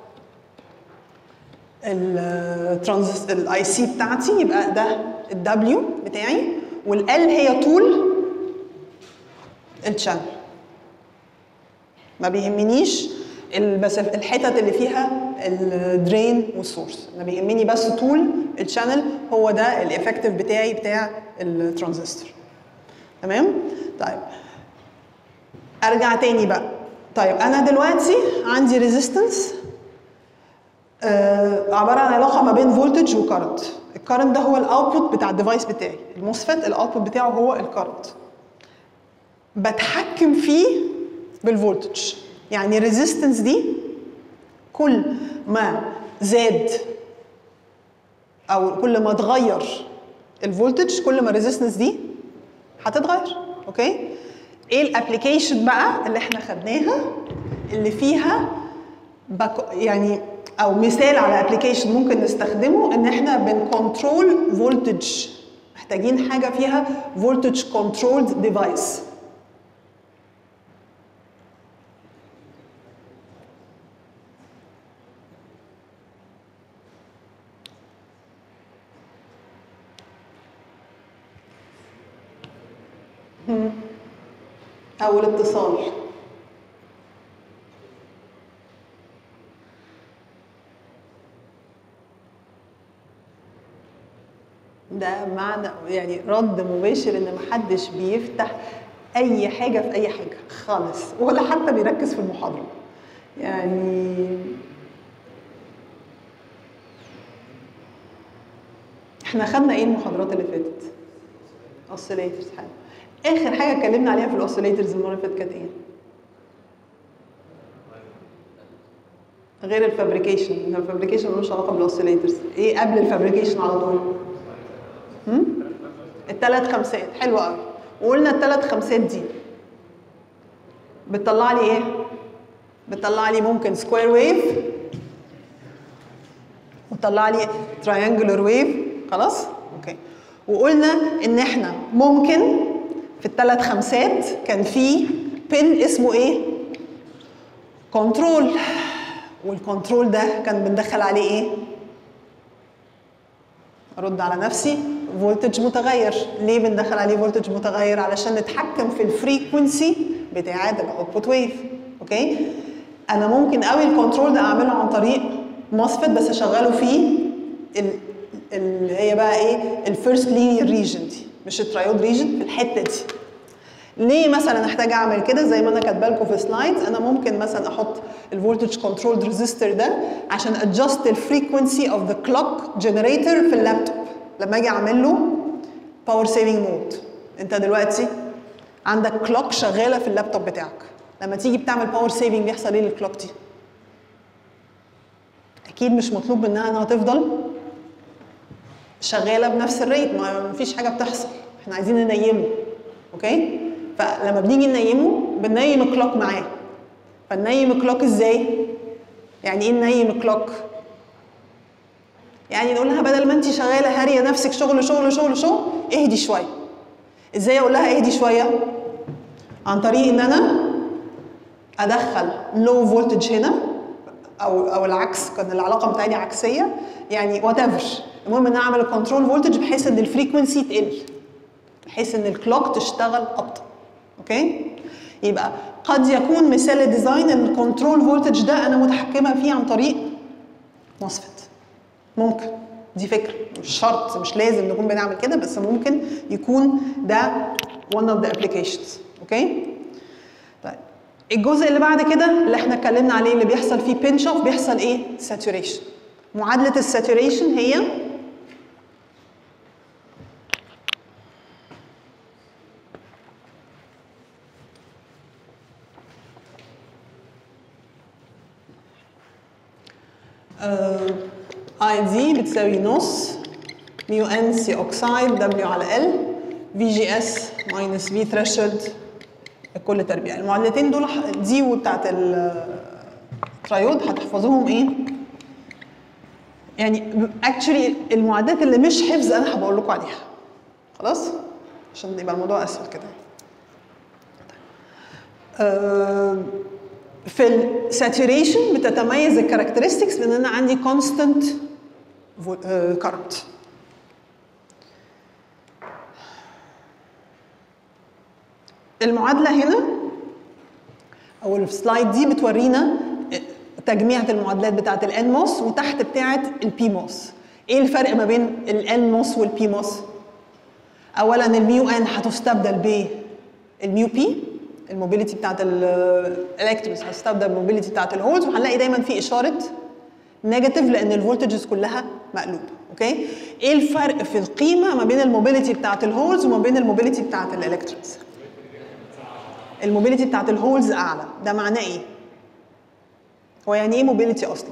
الترانز الاي سي بتاعتي يبقى ده الدبليو بتاعي والال هي طول الشانل ما بيهمنيش المسافة الحتت اللي فيها الدرين والسورس انا بيهمني بس طول الشانل هو ده الافكتيف بتاعي بتاع الترانزستور تمام طيب ارجع تاني بقى طيب انا دلوقتي عندي ريزيستنس آه عباره عن علاقه ما بين فولتج وكارنت الكارنت ده هو الاوتبوت بتاع الديفايس بتاعي الموسفيت الاوتبوت بتاعه هو الكارنت بتحكم فيه بالفولتج يعني الريزيستنس دي كل ما زاد او كل ما اتغير الفولتج كل ما الريزيستنس دي هتتغير اوكي ايه الابلكيشن بقى اللي احنا خدناها اللي فيها بك يعني او مثال على ابلكيشن ممكن نستخدمه ان احنا بنكنترول فولتج محتاجين حاجه فيها فولتج كنترولد ديفايس او الاتصال ده معنى يعني رد مباشر ان محدش بيفتح اي حاجه في اي حاجه خالص ولا حتى بيركز في المحاضره يعني احنا خدنا ايه المحاضرات اللي فاتت اوسيليترز حلو اخر حاجه اتكلمنا عليها في الاوسيليترز المره اللي فاتت كانت ايه غير الفابريكيشن الفابريكيشن ملوش علاقه بالاوسيليترز ايه قبل الفابريكيشن على طول الثلاث خمسات حلو قوي وقلنا الثلاث خمسات دي بتطلع لي ايه بتطلع لي ممكن سكوير ويف وتطلع لي تراينجلر ويف خلاص اوكي وقلنا ان احنا ممكن في الثلاث خمسات كان في بن اسمه ايه كنترول والكنترول ده كان بندخل عليه ايه ارد على نفسي فولتج متغير ليه بندخل عليه فولتج متغير علشان نتحكم في الفريكونسي بتاعه الاوتبوت ويف اوكي انا ممكن قوي الكنترول ده اعمله عن طريق مosfet بس اشغله في اللي هي بقى ايه الفيرست لينير ريجن دي مش الترايود ريجن في الحته دي ليه مثلا احتاج اعمل كده زي ما انا كاتبه لكم في سلايدز انا ممكن مثلا احط الفولتج كنترول ريزيستور ده عشان ادجست الفريكونسي اوف ذا كلوك جنريتور في اللابتوب لما اجي اعمل له باور سيفنج مود انت دلوقتي عندك كلوك شغاله في اللابتوب بتاعك لما تيجي بتعمل باور سيفنج بيحصل ايه للكلوك دي اكيد مش مطلوب منها انها تفضل شغاله بنفس الريت ما فيش حاجه بتحصل احنا عايزين ننيمه اوكي فلما بنيجي ننيمه بننيم الكلوك معاه فننيم الكلوك ازاي يعني ايه ننيم الكلوك يعني نقول لها بدل ما انت شغاله هاريه نفسك شغل شغل شغل شغل اهدي شويه ازاي اقول لها اهدي شويه عن طريق ان انا ادخل لو فولتج هنا او او العكس كان العلاقه بتاعتي عكسيه يعني وات ايفر المهم ان انا اعمل الكنترول فولتج بحيث ان الفريكونسي تقل بحيث ان الكلوك تشتغل ابطا اوكي يبقى قد يكون مثال الديزاين ان الكنترول فولتج ده انا متحكمه فيه عن طريق موسفيت ممكن دي فكره مش شرط مش لازم نكون بنعمل كده بس ممكن يكون ده one of the applications اوكي طيب الجزء اللي بعد كده اللي احنا اتكلمنا عليه اللي بيحصل فيه بينش اوف بيحصل ايه ساتوريشن معادله الساتوريشن هي اي دي بتساوي نص ميو ان سي اوكسايد دبليو على ال في جي اس ماينس في ثريشولد كل تربيع المعادلتين دول ح- دي وبتاعت الترايود هتحفظوهم ايه؟ يعني اكشلي المعادلات اللي مش حفظ انا هبقول لكم عليها خلاص؟ عشان يبقى الموضوع اسهل كده آه، في الساتوريشن بتتميز الكاركترستكس بان انا عندي كونستنت كارنت المعادله هنا او السلايد دي بتورينا تجميعة المعادلات بتاعت الان موس وتحت بتاعت البي موس ايه الفرق ما بين الان موس والبي موس اولا الميو ان هتستبدل بالميو بي الموبيليتي بتاعت الالكترونز هتستبدل بالموبيليتي بتاعت الهولز وهنلاقي دايما في اشاره نيجاتيف لان الفولتجز كلها مقلوبه اوكي ايه الفرق في القيمه ما بين الموبيليتي بتاعت الهولز وما بين الموبيليتي بتاعت الالكترونز الموبيليتي بتاعت الهولز اعلى ده معناه ايه هو يعني ايه موبيليتي اصلا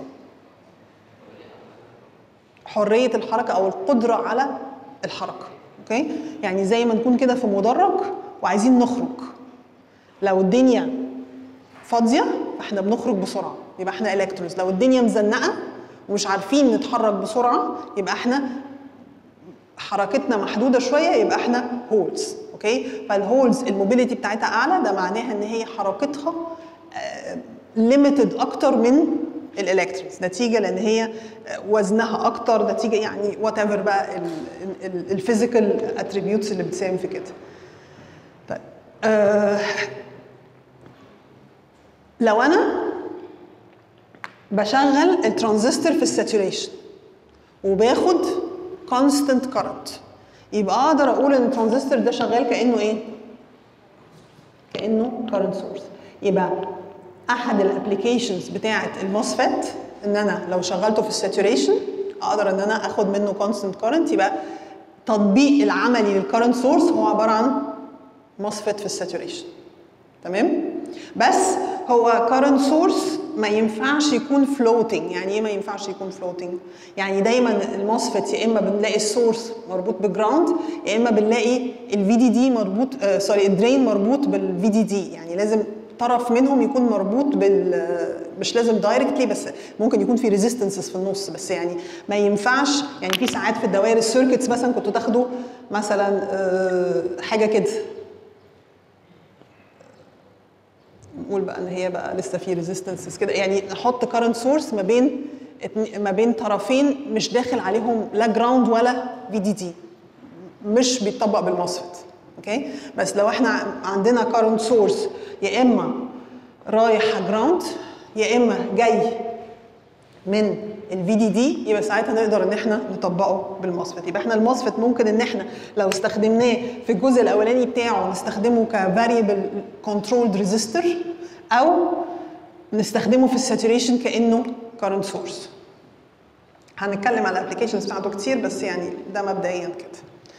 حريه الحركه او القدره على الحركه اوكي يعني زي ما نكون كده في مدرج وعايزين نخرج لو الدنيا فاضيه فاحنا بنخرج بسرعه يبقى احنا الكترونز لو الدنيا مزنقه ومش عارفين نتحرك بسرعه يبقى احنا حركتنا محدوده شويه يبقى احنا هولز اوكي فالهولز الموبيليتي بتاعتها اعلى ده معناها ان هي حركتها ليميتد اكتر من الالكترونز نتيجه لان هي وزنها اكتر نتيجه يعني وات ايفر بقى الفيزيكال اتريبيوتس اللي بتساهم في كده طيب آه لو انا بشغل الترانزستور في الساتوريشن وباخد كونستنت كارنت يبقى اقدر اقول ان الترانزستور ده شغال كانه ايه كانه كارنت سورس يبقى احد الابلكيشنز بتاعه الموسفيت ان انا لو شغلته في الساتوريشن اقدر ان انا اخد منه كونستنت كارنت يبقى تطبيق العملي للكارنت سورس هو عباره عن موسفيت في الساتوريشن تمام بس هو كارنت سورس ما ينفعش يكون فلوتنج يعني ايه ما ينفعش يكون فلوتنج يعني دايما الموسفيت يا اما بنلاقي السورس مربوط بجراوند يا اما بنلاقي الفي دي دي مربوط آه سوري الدرين مربوط بالفي دي دي يعني لازم طرف منهم يكون مربوط بال مش لازم دايركتلي بس ممكن يكون في ريزيستنسز في النص بس يعني ما ينفعش يعني في ساعات في الدوائر السيركتس مثلا كنتوا تاخدوا مثلا آه حاجه كده نقول بقى ان هي بقى لسه في ريزيستنسز كده يعني نحط كارنت سورس ما بين ما بين طرفين مش داخل عليهم لا جراوند ولا في دي دي مش بيتطبق بالموسفيت اوكي بس لو احنا عندنا كارنت سورس يا اما رايح جراوند يا اما جاي من الفي دي دي يبقى ساعتها نقدر ان احنا نطبقه بالموسفيت يبقى احنا الموسفيت ممكن ان احنا لو استخدمناه في الجزء الاولاني بتاعه نستخدمه كفاريبل كنترولد ريزيستور او نستخدمه في الساتوريشن كانه كارنت سورس هنتكلم على الابلكيشنز بتاعته كتير بس يعني ده مبدئيا كده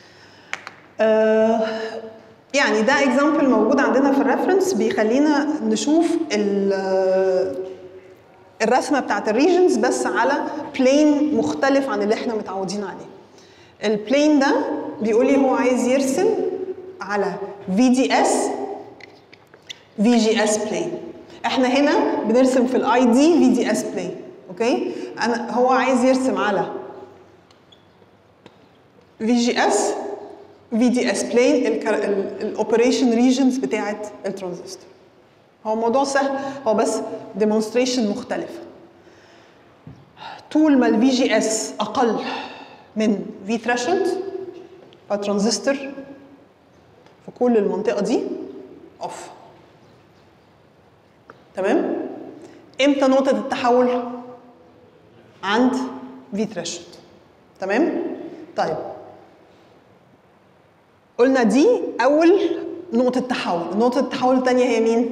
آه يعني ده اكزامبل موجود عندنا في الريفرنس بيخلينا نشوف الرسمه بتاعت الريجنز بس على بلين مختلف عن اللي احنا متعودين عليه البلين ده بيقول لي هو عايز يرسم على في دي اس في جي اس بلين احنا هنا بنرسم في الاي دي في دي اس بلين اوكي انا هو عايز يرسم على في جي اس في دي اس بلين الاوبريشن ريجنز بتاعت الترانزستور هو موضوع سهل هو بس ديمونستريشن مختلفه طول ما الفي جي اس اقل من في ثريشولد فالترانزستور في كل المنطقه دي اوف تمام امتى نقطه التحول عند في ثريشولد تمام طيب قلنا دي اول نقطه تحول نقطه التحول الثانيه هي مين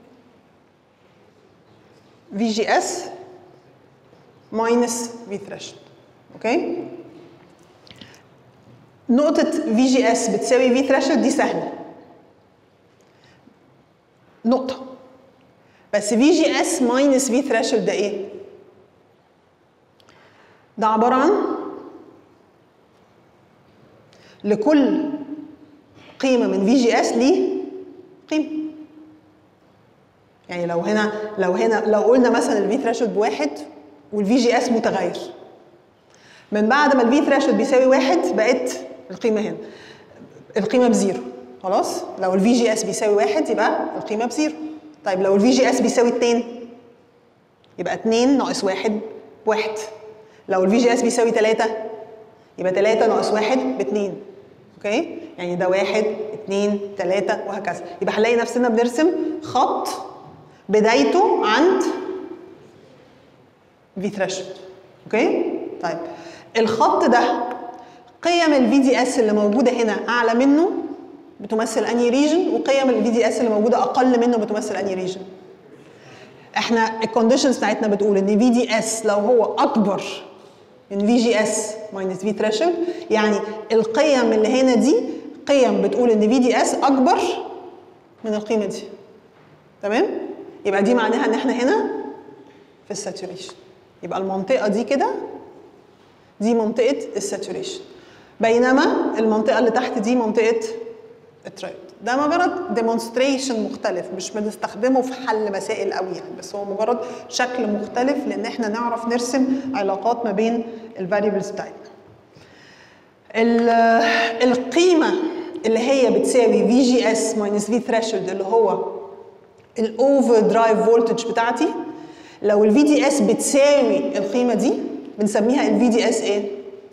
في جي اس ماينس في ثريشولد اوكي نقطة في جي اس بتساوي في ثريشولد دي سهلة نقطة بس في جي اس ماينس في ثريشولد ده ايه؟ ده عباره عن لكل قيمه من في جي اس ليه قيمه يعني لو هنا لو هنا لو قلنا مثلا الفي ثريشولد بواحد والفي جي اس متغير من بعد ما الفي ثريشولد بيساوي واحد بقت القيمه هنا القيمه بزيرو خلاص لو الفي جي اس بيساوي واحد يبقى القيمه بزيرو طيب لو الفي جي اس بيساوي اتنين يبقى اتنين ناقص واحد بواحد لو الفي جي اس بيساوي تلاتة يبقى تلاتة ناقص واحد باتنين اوكي يعني ده واحد اتنين تلاتة وهكذا يبقى هنلاقي نفسنا بنرسم خط بدايته عند في ثريشولد اوكي طيب الخط ده قيم الفي دي اس اللي موجوده هنا اعلى منه بتمثل انهي ريجن وقيم الفي دي اس اللي موجوده اقل منه بتمثل انهي ريجن احنا الكونديشنز بتاعتنا بتقول ان في دي اس لو هو اكبر من في جي اس ماينس في ثريشولد يعني القيم اللي هنا دي قيم بتقول ان في دي اس اكبر من القيمه دي تمام يبقى دي معناها ان احنا هنا في الساتوريشن يبقى المنطقه دي كده دي منطقه الساتوريشن بينما المنطقه اللي تحت دي منطقه الترايد ده مجرد ديمونستريشن مختلف مش بنستخدمه في حل مسائل قوي يعني بس هو مجرد شكل مختلف لان احنا نعرف نرسم علاقات ما بين الفاريبلز بتاعتنا القيمه اللي هي بتساوي في جي اس ماينس في ثريشولد اللي هو الاوفر درايف فولتج بتاعتي لو الفي دي اس بتساوي القيمه دي بنسميها الفي دي اس ايه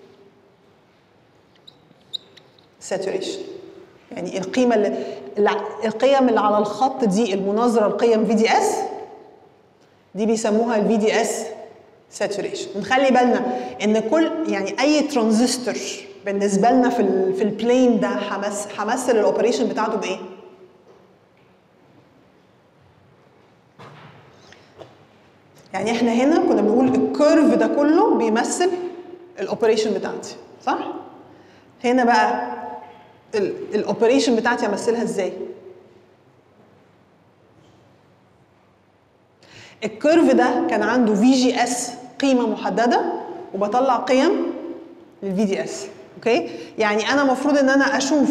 ساتوريشن يعني القيمه اللي القيم اللي على الخط دي المناظره لقيم في دي اس دي بيسموها الفي دي اس ساتوريشن نخلي بالنا ان كل يعني اي ترانزستور بالنسبه لنا في ال في البلين ده همس همثل الاوبريشن بتاعته بايه؟ يعني احنا هنا كنا بنقول الكيرف ده كله بيمثل الاوبريشن بتاعتي صح؟ هنا بقى الاوبريشن بتاعتي امثلها ازاي؟ الكيرف ده كان عنده في جي اس قيمه محدده وبطلع قيم للفي دي اس اوكي يعني انا المفروض ان انا اشوف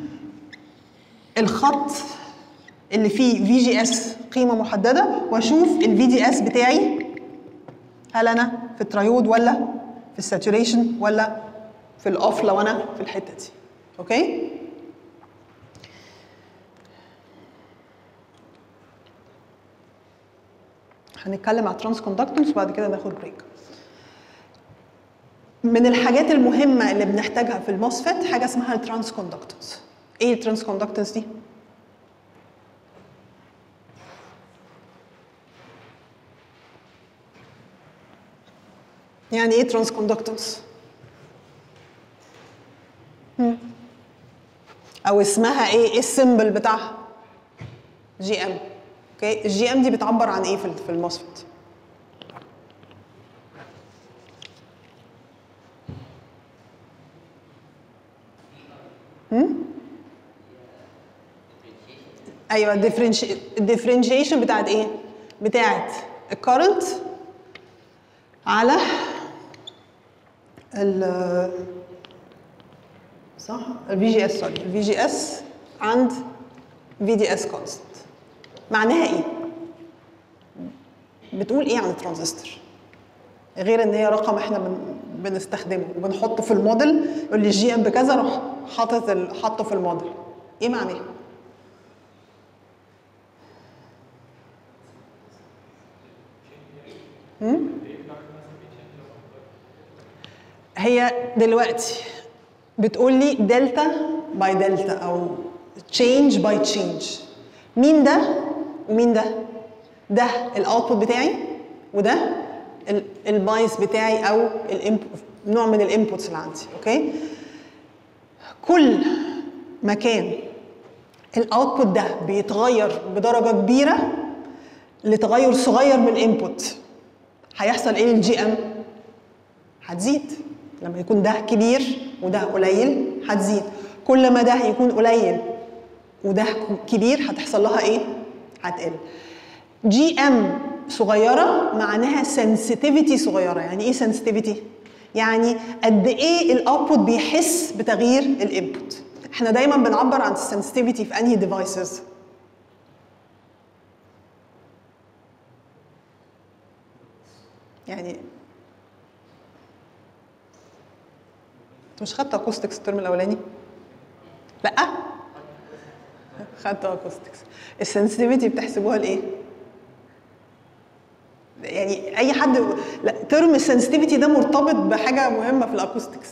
الخط اللي فيه في جي اس قيمه محدده واشوف الفي دي اس بتاعي هل انا في التريود ولا في الساتوريشن ولا في الاوف لو انا في الحته دي اوكي هنتكلم على ترانس كوندكتنس وبعد كده ناخد بريك من الحاجات المهمه اللي بنحتاجها في الموسفيت حاجه اسمها الترانس كوندكتنس ايه الترانس كوندكتنس دي يعني ايه ترانس كوندكتنس او اسمها ايه ايه السيمبل بتاعها جي ام اوكي الجي ام دي بتعبر عن ايه في في الموسفيت ايوه الديفرنشيشن بتاعت ايه بتاعت الكرنت على ال صح الفي جي اس سوري الفي جي اس عند في دي اس كونستنت معناها ايه بتقول ايه عن الترانزستور غير ان هي رقم احنا بن بنستخدمه وبنحطه في الموديل يقول لي الجي ام بكذا روح حاطط ال... حاطه في الموديل ايه معناها هي دلوقتي بتقول لي دلتا باي دلتا او تشينج باي تشينج مين ده ومين ده ده الاوتبوت بتاعي وده البايس بتاعي او نوع من الانبوتس اللي عندي اوكي كل ما كان الاوتبوت ده بيتغير بدرجه كبيره لتغير صغير من الانبوت هيحصل ايه للجي ام هتزيد لما يكون ده كبير وده قليل هتزيد كل ما ده يكون قليل وده كبير هتحصل لها ايه هتقل جي ام صغيره معناها سنسيتيفيتي صغيره يعني ايه سنسيتيفيتي يعني قد ايه الاوتبوت بيحس بتغيير الانبوت احنا دايما بنعبر عن السنسيتيفيتي في انهي ديفايسز يعني انت مش خدت اكوستكس الترم الاولاني لا خدت اكوستكس السنسيتيفيتي بتحسبوها لايه يعني اي حد لا ترم السنسيتيفيتي ده مرتبط بحاجه مهمه في الاكوستكس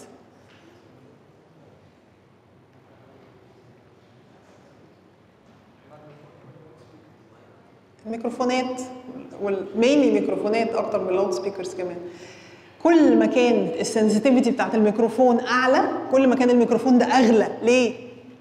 الميكروفونات والمينلي ميكروفونات اكتر من اللود سبيكرز كمان كل ما كان السنسيتيفيتي بتاعت الميكروفون اعلى كل ما كان الميكروفون ده اغلى ليه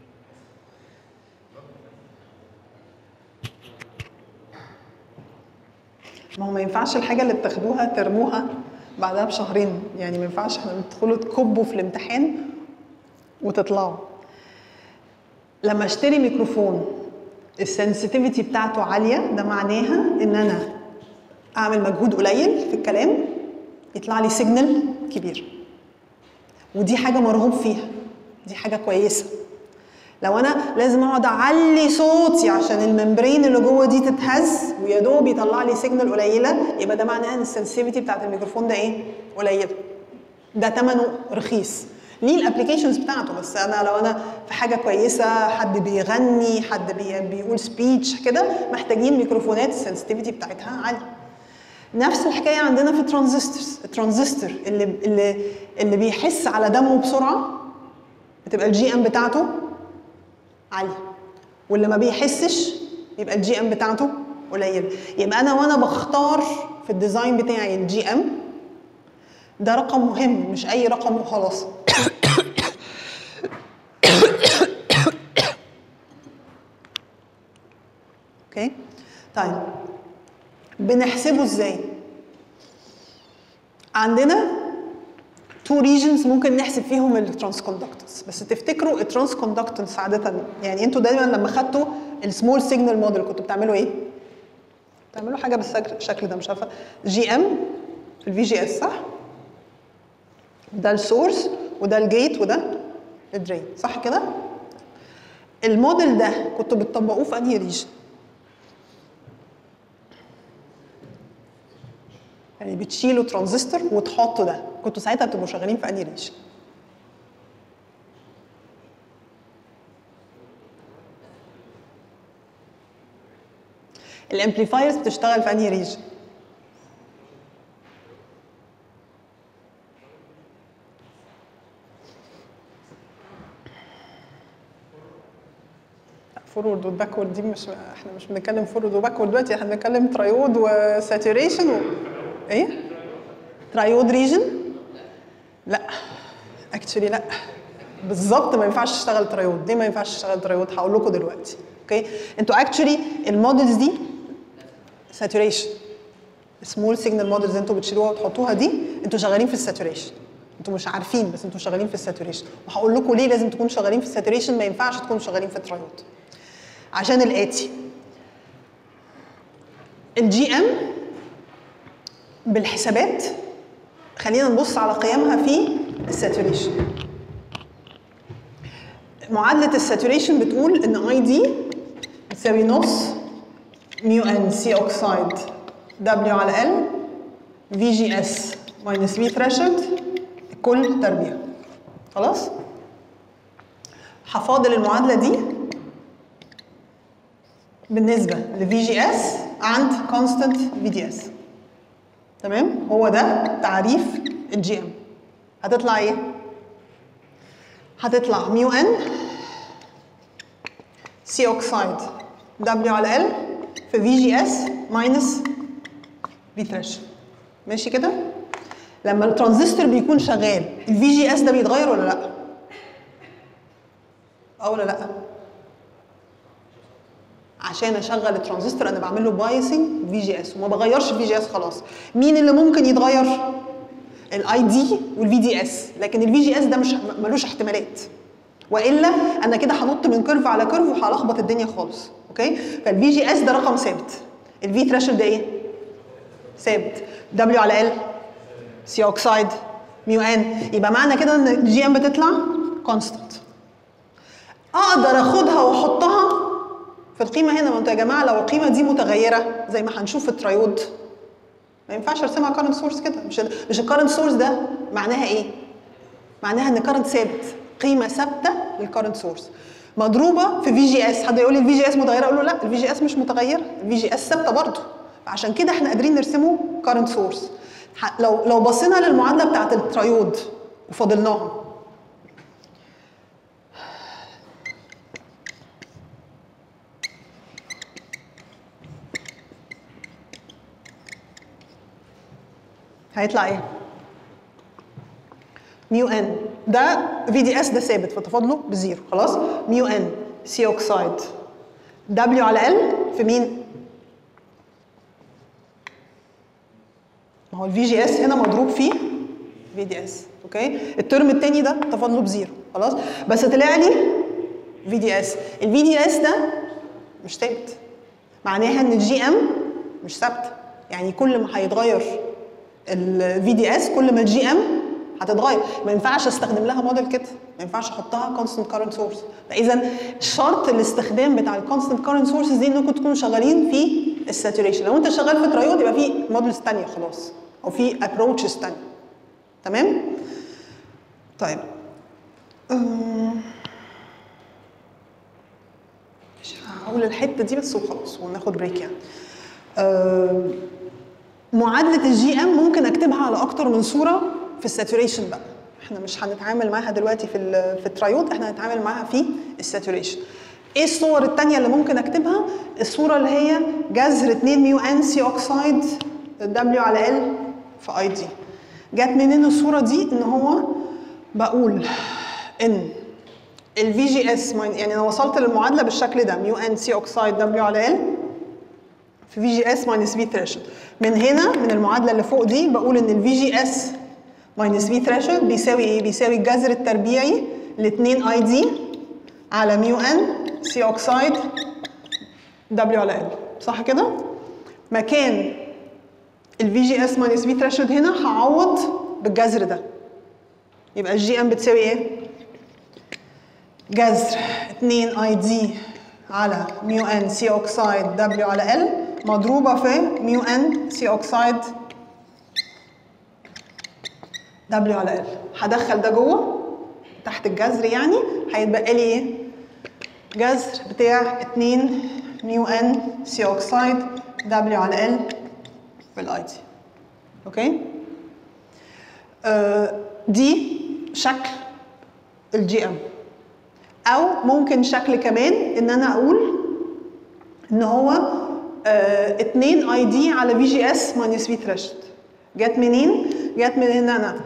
ما هو ما ينفعش الحاجه اللي بتاخدوها ترموها بعدها بشهرين يعني ما ينفعش احنا تدخلوا تكبوا في الامتحان وتطلعوا لما اشتري ميكروفون السنسيتيفيتي بتاعته عاليه ده معناها ان انا اعمل مجهود قليل في الكلام يطلع لي سيجنال كبير ودي حاجه مرغوب فيها دي حاجه كويسه لو انا لازم اقعد اعلي صوتي عشان الممبرين اللي جوه دي تتهز ويا دوب يطلع لي سيجنال قليله يبقى ده معناه ان السنسيتيفيتي بتاعت الميكروفون ده ايه قليله ده ثمنه رخيص ليه الابلكيشنز بتاعته بس انا لو انا في حاجه كويسه حد بيغني حد بي بيقول سبيتش كده محتاجين ميكروفونات السنسيتيفيتي بتاعتها عاليه نفس الحكايه عندنا في الترانزستورز الترانزستور اللي اللي اللي بيحس على دمه بسرعه بتبقى الجي ام بتاعته عاليه واللي ما بيحسش يبقى الجي ام بتاعته قليله يبقى انا وانا بختار في الديزاين بتاعي الجي ام ده رقم مهم مش اي رقم وخلاص اوكي طيب بنحسبه ازاي عندنا تو ريجنز ممكن نحسب فيهم الترانس كوندكتنس بس تفتكروا الترانس كوندكتنس عاده يعني انتوا دايما لما خدتوا السمول سيجنال موديل كنتوا بتعملوا ايه؟ بتعملوا حاجه بالشكل ده مش عارفه جي ام في الفي جي اس صح؟ ده السورس وده الجيت وده الدرين صح كده؟ الموديل ده كنتوا بتطبقوه في انهي ريجن؟ يعني بتشيلوا ترانزستور وتحطوا ده كنتوا ساعتها بتبقوا شغالين في انهي ريجن؟ الامبليفايرز بتشتغل في انهي ريجن؟ فورورد وباكورد دي مش احنا مش بنتكلم فورورد وباكورد دلوقتي احنا بنتكلم ترايود وساتوريشن و... ايه؟ ترايود ريجن؟ لا اكشلي لا بالظبط ما ينفعش تشتغل ترايود ليه ما ينفعش تشتغل ترايود هقول لكم دلوقتي اوكي انتوا اكشلي المودلز دي ساتوريشن سمول سيجنال مودلز انتوا بتشيلوها وتحطوها دي انتوا شغالين في الساتوريشن انتوا مش عارفين بس انتوا شغالين في الساتوريشن وهقول لكم ليه لازم تكونوا شغالين في الساتوريشن ما ينفعش تكونوا شغالين في الترايود عشان الاتي الجي ام بالحسابات خلينا نبص على قيمها في الساتوريشن معادلة الساتوريشن بتقول ان اي دي بتساوي نص ميو ان سي اوكسايد دبليو على ال في جي اس ماينس في ثريشولد كل تربيع خلاص هفاضل المعادلة دي بالنسبة ل VGS عند constant VDS تمام هو ده تعريف الجي ام هتطلع ايه هتطلع ميو ان سي اوكسايد دبليو على ال في في جي اس ماينس في ثريش ماشي كده لما الترانزستور بيكون شغال الفي جي اس ده بيتغير ولا لا اه ولا لا عشان اشغل الترانزستور انا بعمل له بايسنج في جي اس وما بغيرش في جي اس خلاص مين اللي ممكن يتغير الاي دي والفي دي اس لكن الفي جي اس ده مش ملوش احتمالات والا انا كده هنط من كيرف على كيرف وهلخبط الدنيا خالص اوكي فالفي جي اس ده رقم ثابت الفي ثريشولد ده ايه ثابت دبليو على ال سي اوكسايد ميو ان يبقى معنى كده ان الجي ام بتطلع كونستانت اقدر اخدها واحطها في القيمه هنا ما انتوا يا جماعه لو القيمه دي متغيره زي ما هنشوف في التريود ما ينفعش ارسمها كارنت سورس كده مش مش الكارنت سورس ده معناها ايه؟ معناها ان كارنت ثابت قيمه ثابته للكارنت سورس مضروبه في في جي اس حد يقول لي الفي جي اس متغيره اقول له لا الفي جي اس مش متغيره الفي جي اس ثابته برضه عشان كده احنا قادرين نرسمه كارنت سورس لو لو بصينا للمعادله بتاعت التريود وفاضلناها هيطلع ايه؟ ميو ان ده في دي اس ده ثابت فتفاضله بزيرو خلاص ميو ان سي اوكسايد دبليو على ال في مين؟ ما هو الفي جي اس هنا مضروب فيه في دي اس اوكي الترم الثاني ده تفاضله بزيرو خلاص بس طلع لي في دي اس الفي دي اس ده مش ثابت معناها ان الجي ام مش ثابته يعني كل ما هيتغير الفي دي اس كل ما الجي ام هتتغير ما ينفعش استخدم لها موديل كده ما ينفعش احطها كونستنت كارنت سورس فاذا شرط الاستخدام بتاع الكونستنت كارنت سورسز دي انكم تكونوا شغالين في الساتوريشن لو انت شغال في ترايود يبقى في موديلز ثانيه خلاص او في ابروتشز ثانيه تمام طيب أم، مش هقول الحته دي بس وخلاص وناخد بريك يعني أم، معادله الجي ام ممكن اكتبها على اكتر من صوره في الساتوريشن بقى احنا مش هنتعامل معاها دلوقتي في ال- في الترايود احنا هنتعامل معاها في الساتوريشن ايه الصور التانية اللي ممكن اكتبها الصورة اللي هي جذر 2 ميو ان سي اوكسايد دبليو على ال في اي دي جت منين الصورة دي ان هو بقول ان الفي جي اس يعني انا وصلت للمعادلة بالشكل ده ميو ان سي اوكسايد دبليو على ال في في جي اس ماينس في ثريشولد من هنا من المعادله اللي فوق دي بقول ان الفي جي اس ماينس في ثريشولد بيساوي ايه؟ بيساوي الجذر التربيعي ل 2 اي دي على ميو ان سي اوكسايد دبليو على ال صح كده؟ مكان الفي جي اس ماينس في ثريشولد هنا هعوض بالجذر ده يبقى الجي ام بتساوي ايه؟ جذر 2 اي دي على ميو ان سي اوكسايد دبليو على ال مضروبه في ميو ان سي اوكسايد دبليو على ال هدخل ده جوه تحت الجذر يعني هيتبقى لي ايه؟ جذر بتاع 2 ميو ان سي اوكسايد دبليو على ال بالاي دي اوكي؟ آه دي شكل الجي ام او ممكن شكل كمان ان انا اقول ان هو آه 2 اي دي على في جي اس ماينس في ثريشولد جت منين؟ جت من ان انا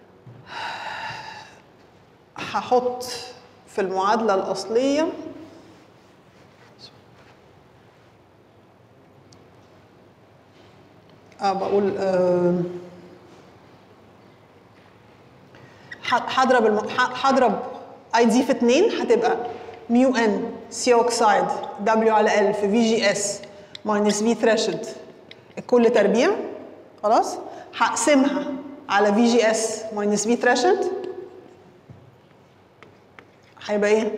هحط في المعادله الاصليه اه بقول آه هضرب الم... ه- هضرب اي دي في 2 هتبقى ميو ان سي اوكسايد دبليو على ال في في جي اس ماينس في ثريشولد الكل تربيع خلاص هقسمها على في جي اس ماينس في ثريشولد هيبقى ايه؟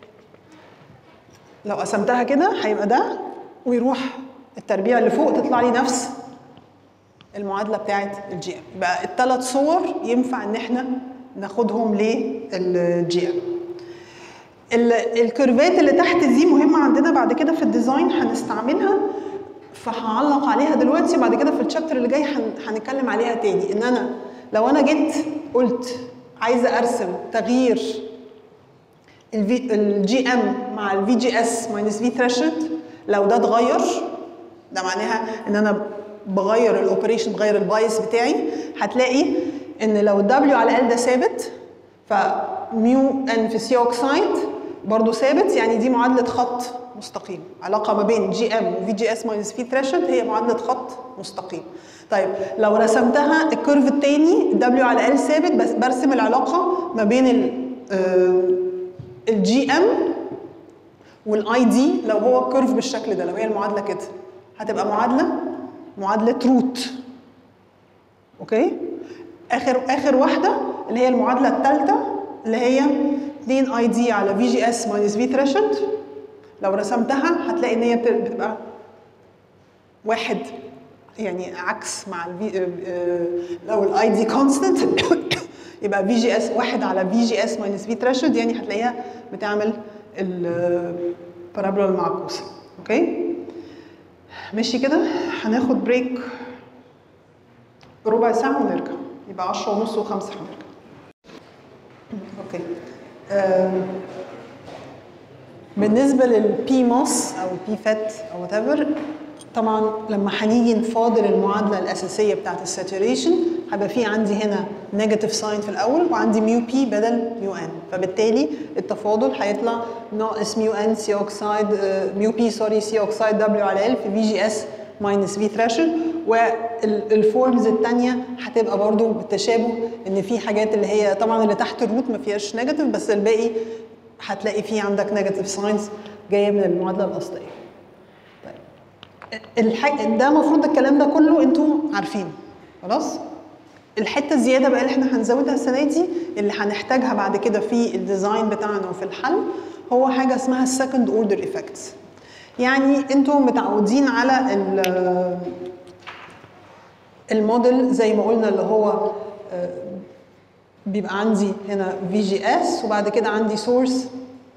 لو قسمتها كده هيبقى ده ويروح التربيع اللي فوق تطلع لي نفس المعادله بتاعت الجي ام يبقى الثلاث صور ينفع ان احنا ناخدهم للجي ام الكيرفات اللي تحت دي مهمه عندنا بعد كده في الديزاين هنستعملها فهعلق عليها دلوقتي بعد كده في الشابتر اللي جاي هن- هنتكلم عليها تاني ان انا لو انا جيت قلت عايزه ارسم تغيير الجي ام مع الفي جي اس ماينس في ثريشولد لو ده اتغير ده معناها ان انا بغير الاوبريشن بغير البايس بتاعي هتلاقي ان لو الدبليو على ال ده ثابت فميو ان في سي اوكسايد برضه ثابت يعني دي معادله خط مستقيم علاقه ما بين جي ام وفي جي اس ماينس في ثريشولد هي معادله خط مستقيم طيب لو رسمتها الكيرف الثاني الدبليو على ال ثابت بس برسم العلاقه ما بين ال الجي ام والاي دي لو هو كيرف بالشكل ده لو هي المعادله كده هتبقى معادله معادله روت اوكي اخر اخر واحده اللي هي المعادله الثالثه اللي هي 2 اي دي على في جي اس ماينس في ثريشولد لو رسمتها هتلاقي ان هي بت- بتبقى واحد يعني عكس مع الفي لو الاي دي كونستنت يبقى في جي اس واحد على في جي اس ماينس في ثريشولد يعني هتلاقيها بتعمل البارابولا المعكوسه اوكي ماشي كده هناخد بريك ربع ساعه ونرجع يبقى 10 ونص و5 هنرجع اوكي آم، بالنسبه للبي موس او البي فات او وات ايفر طبعا لما هنيجي نفاضل المعادله الاساسيه بتاعت الساتوريشن هيبقى في عندي هنا نيجاتيف ساين في الاول وعندي ميو بي بدل ميو ان فبالتالي التفاضل هيطلع ناقص ميو ان سي اوكسايد ميو بي سوري سي اوكسايد دبليو على ال في في جي اس ماينس في ثريشولد والفورمز الثانيه هتبقى برضو بالتشابه ان في حاجات اللي هي طبعا اللي تحت الروت ما فيهاش نيجاتيف بس الباقي هتلاقي فيه عندك نيجاتيف ساينز جايه من المعادله الاصليه الح... ده المفروض الكلام ده كله انتوا عارفينه خلاص الحته الزياده بقى اللي احنا هنزودها السنه دي اللي هنحتاجها بعد كده في الديزاين بتاعنا وفي الحل هو حاجه اسمها السكند اوردر ايفكتس يعني انتوا متعودين على ال- الموديل زي ما قلنا اللي هو آه، بيبقى عندي هنا في جي اس وبعد كده عندي سورس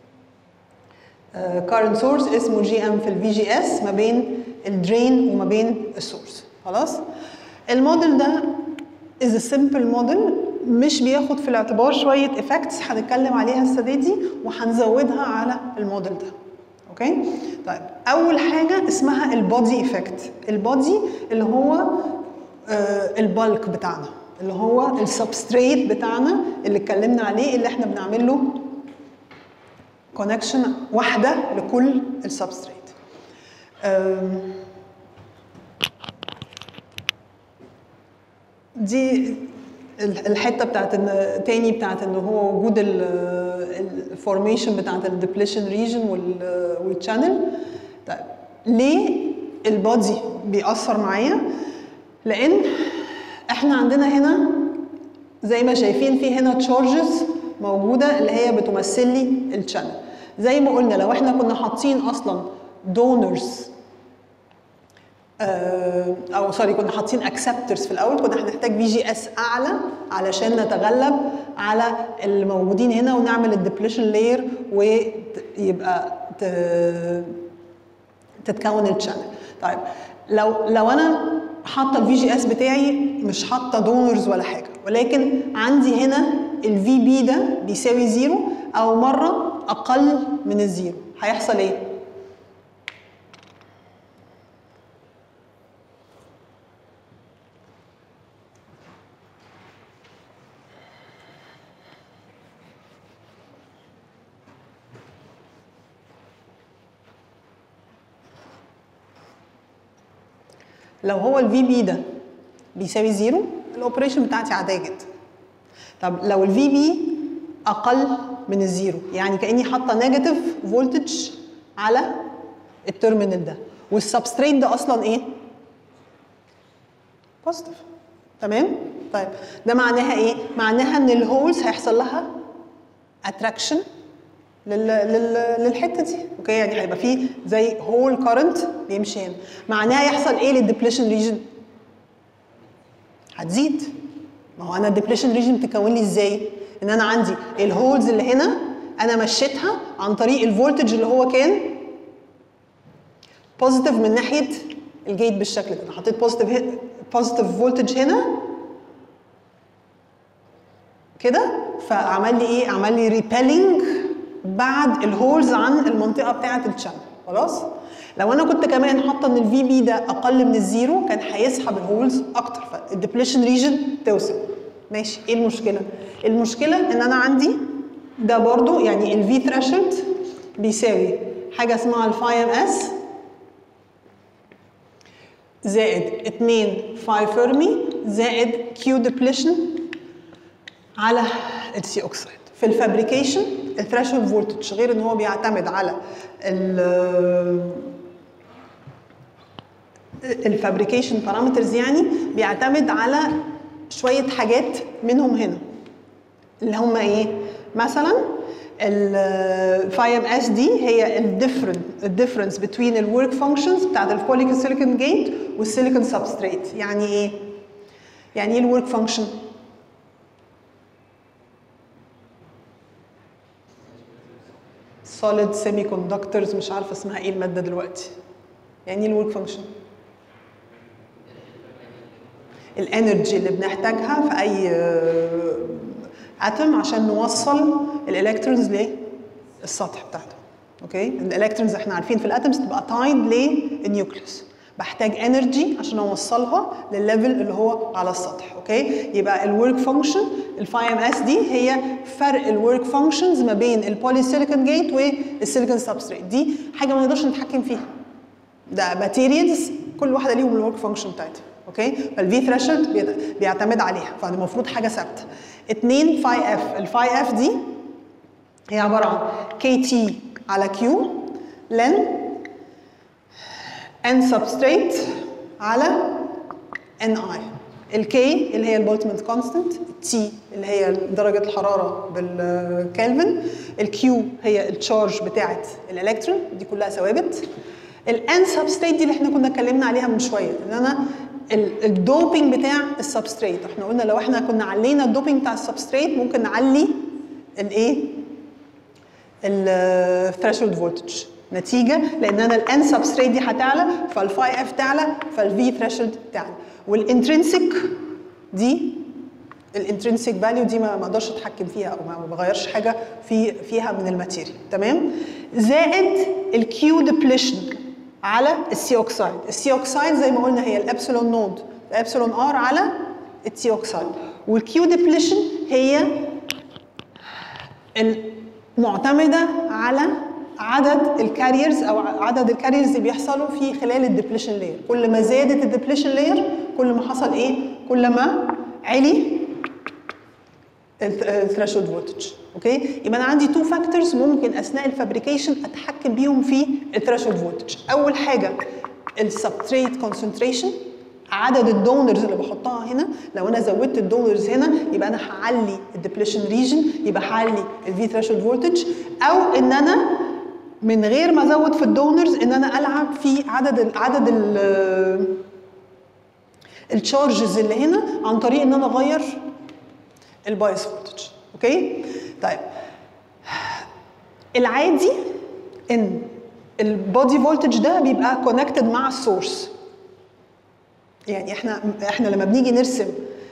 كارنت سورس اسمه جي ام في الفي جي اس ما بين الدرين وما بين السورس خلاص الموديل ده از ا سمبل موديل مش بياخد في الاعتبار شويه افكتس هنتكلم عليها السنه دي وهنزودها على الموديل ده اوكي طيب اول حاجه اسمها البودي افكت البودي اللي هو آه البالك بتاعنا اللي هو السبستريت بتاعنا اللي اتكلمنا عليه اللي احنا بنعمل له كونكشن واحده لكل السبستريت أم، دي ال- الحته بتاعت ان تاني بتاعت ان هو وجود الفورميشن بتاعت الديبليشن ريجن والشانل طيب ليه البادي بيأثر معايا لان احنا عندنا هنا زي ما شايفين في هنا تشارجز موجوده اللي هي بتمثل لي الشانل زي ما قلنا لو احنا كنا حاطين اصلا دونرز او سوري كنا حاطين اكسبترز في الاول كنا هنحتاج في جي اس اعلى علشان نتغلب على اللي موجودين هنا ونعمل الديبليشن لاير ويبقى ت- تتكون الشانل طيب لو لو انا حاطه الفي جي اس بتاعي مش حاطه دونرز ولا حاجه ولكن عندي هنا الفي بي ده بيساوي زيرو او مره اقل من الزيرو هيحصل ايه؟ لو هو الفي بي ده بيساوي زيرو الاوبريشن بتاعتي عاديه جدا طب لو الفي بي اقل من الزيرو يعني كاني حاطه نيجاتيف فولتج على التيرمينال ده والسبستريت ده اصلا ايه بوزيتيف تمام طيب ده معناها ايه معناها ان الهولز هيحصل لها اتراكشن لل... لل... للحته دي اوكي يعني هيبقى فيه زي هول كارنت بيمشي هنا معناها يحصل ايه للديبليشن ريجن هتزيد ما هو انا الديبليشن ريجن بتتكون لي ازاي ان انا عندي الهولز اللي هنا انا مشيتها عن طريق الفولتج اللي هو كان بوزيتيف من ناحيه الجيت بالشكل ده انا حطيت بوزيتيف بوزيتيف فولتج هنا كده فعمل لي ايه عمل لي ريبيلينج بعد الهولز عن المنطقه بتاعه الشانل خلاص لو انا كنت كمان حاطه ان الفي بي ده اقل من الزيرو كان هيسحب الهولز اكتر فالديبليشن ريجن توسع ماشي ايه المشكله المشكله ان انا عندي ده برضو يعني الفي ثريشولد بيساوي حاجه اسمها الفاي ام اس زائد 2 فاي فيرمي زائد كيو ديبليشن على السي اوكسيد في الفابريكيشن الثريشولد فولتج غير ان هو بيعتمد على الفابريكيشن بارامترز يعني بيعتمد على شويه حاجات منهم هنا اللي هم ايه مثلا الفاي ام اس دي هي الديفرنت الديفرنس بين الورك فانكشنز بتاعت البولي سيليكون جيت والسيليكون سبستريت يعني ايه يعني ايه الورك فانكشن solid سيمي كوندكتورز مش عارفه اسمها ايه الماده دلوقتي يعني ايه الورك فانكشن الانرجي اللي بنحتاجها في اي اتم عشان نوصل الالكترونز للسطح بتاعته اوكي الالكترونز احنا عارفين في الاتمز تبقى تايد للنيوكليوس بحتاج انرجي عشان اوصلها للليفل اللي هو على السطح اوكي يبقى الورك فانكشن الفاي ام اس دي هي فرق الورك فانكشنز ما بين البولي سيليكون جيت والسيليكون سبستريت دي حاجه ما نقدرش نتحكم فيها ده ماتيريالز كل واحده ليهم الورك فانكشن بتاعتها اوكي فالفي ثريشولد بيعتمد عليها فالمفروض حاجه ثابته اتنين فاي اف الفاي اف دي هي عباره عن كي تي على كيو لن ان سبستريت على ان اي الكي اللي هي البولتمنت كونستنت التي اللي هي درجه الحراره بالكلفن الكيو هي التشارج بتاعه الالكترون دي كلها ثوابت الان سبستريت دي اللي احنا كنا اتكلمنا عليها من شويه ان انا الدوبينج بتاع السبستريت احنا قلنا لو احنا كنا علينا الدوبينج بتاع السبستريت ممكن نعلي الايه الثريشولد فولتج نتيجه لان انا الان سبستريت دي هتعلى فالفاي اف تعلى فالفي ثريشولد تعلى والانترنسيك دي الانترنسيك فاليو دي ما اقدرش اتحكم فيها او ما بغيرش حاجه في فيها من الماتيريال تمام زائد الكيو ديبليشن على السي اوكسايد السي اوكسايد زي ما قلنا هي الابسلون نود الابسلون ار على التي اوكسايد والكيو ديبليشن هي المعتمده على عدد الكاريرز او عدد الكاريرز اللي بيحصلوا في خلال الديبليشن لاير كل ما زادت الديبليشن لاير كل ما حصل ايه كل ما علي الثريشولد فولتج اوكي يبقى انا عندي تو فاكتورز ممكن اثناء الفابريكيشن اتحكم بيهم في الثريشولد فولتج اول حاجه السبستريت كونسنتريشن عدد الدونرز اللي بحطها هنا لو انا زودت الدونرز هنا يبقى انا هعلي الديبليشن ريجن يبقى هعلي الفي ثريشولد فولتج او ان انا من غير ما ازود في الدونرز ان انا العب في عدد ال عدد ال التشارجز اللي هنا عن طريق ان انا اغير البايس فولتج اوكي طيب العادي ان البودي فولتج ده بيبقى كونكتد مع السورس يعني احنا احنا لما بنيجي نرسم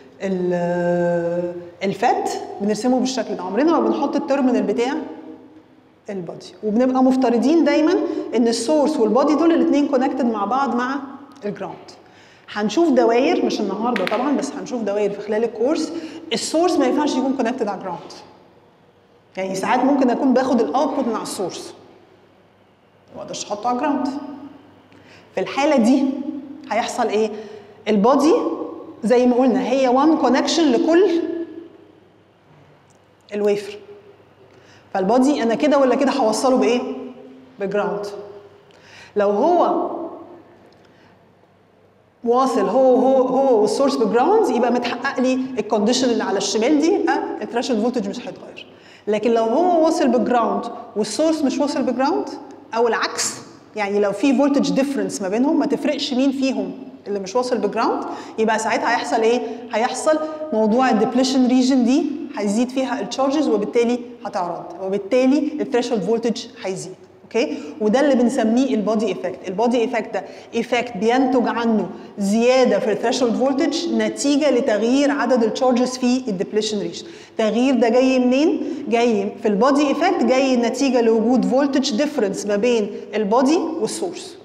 الفات بنرسمه بالشكل ده عمرنا ما بنحط التيرمينال بتاع البادي وبنبقى مفترضين دايما ان السورس والبادي دول الاثنين كونكتد مع بعض مع الجراوند هنشوف دوائر مش النهارده طبعا بس هنشوف دوائر في خلال الكورس السورس ما ينفعش يكون كونكتد على الجراوند يعني ساعات ممكن اكون باخد الاوتبوت من على السورس ما اقدرش احطه على الجراوند في الحاله دي هيحصل ايه البادي زي ما قلنا هي وان كونكشن لكل الويفر فالبادي انا كده ولا كده هوصله بايه بجراوند لو هو واصل هو هو هو والسورس بجراوندز يبقى متحقق لي الكونديشن اللي على الشمال دي يبقى الثريشولد فولتج مش هيتغير لكن لو هو واصل بجراوند والسورس مش واصل بجراوند او العكس يعني لو في فولتج ديفرنس ما بينهم ما تفرقش مين فيهم اللي مش واصل بجراوند يبقى ساعتها هيحصل ايه؟ هيحصل موضوع الديبليشن ريجن دي هيزيد فيها التشارجز وبالتالي هتعرض وبالتالي الثريشولد فولتج هيزيد اوكي وده اللي بنسميه البودي ايفكت البودي ايفكت ده ايفكت بينتج عنه زياده في الثريشولد فولتج نتيجه لتغيير عدد التشارجز في الديبليشن ريجن التغيير ده جاي منين جاي في البودي ايفكت جاي نتيجه لوجود فولتج ديفرنس ما بين البودي والسورس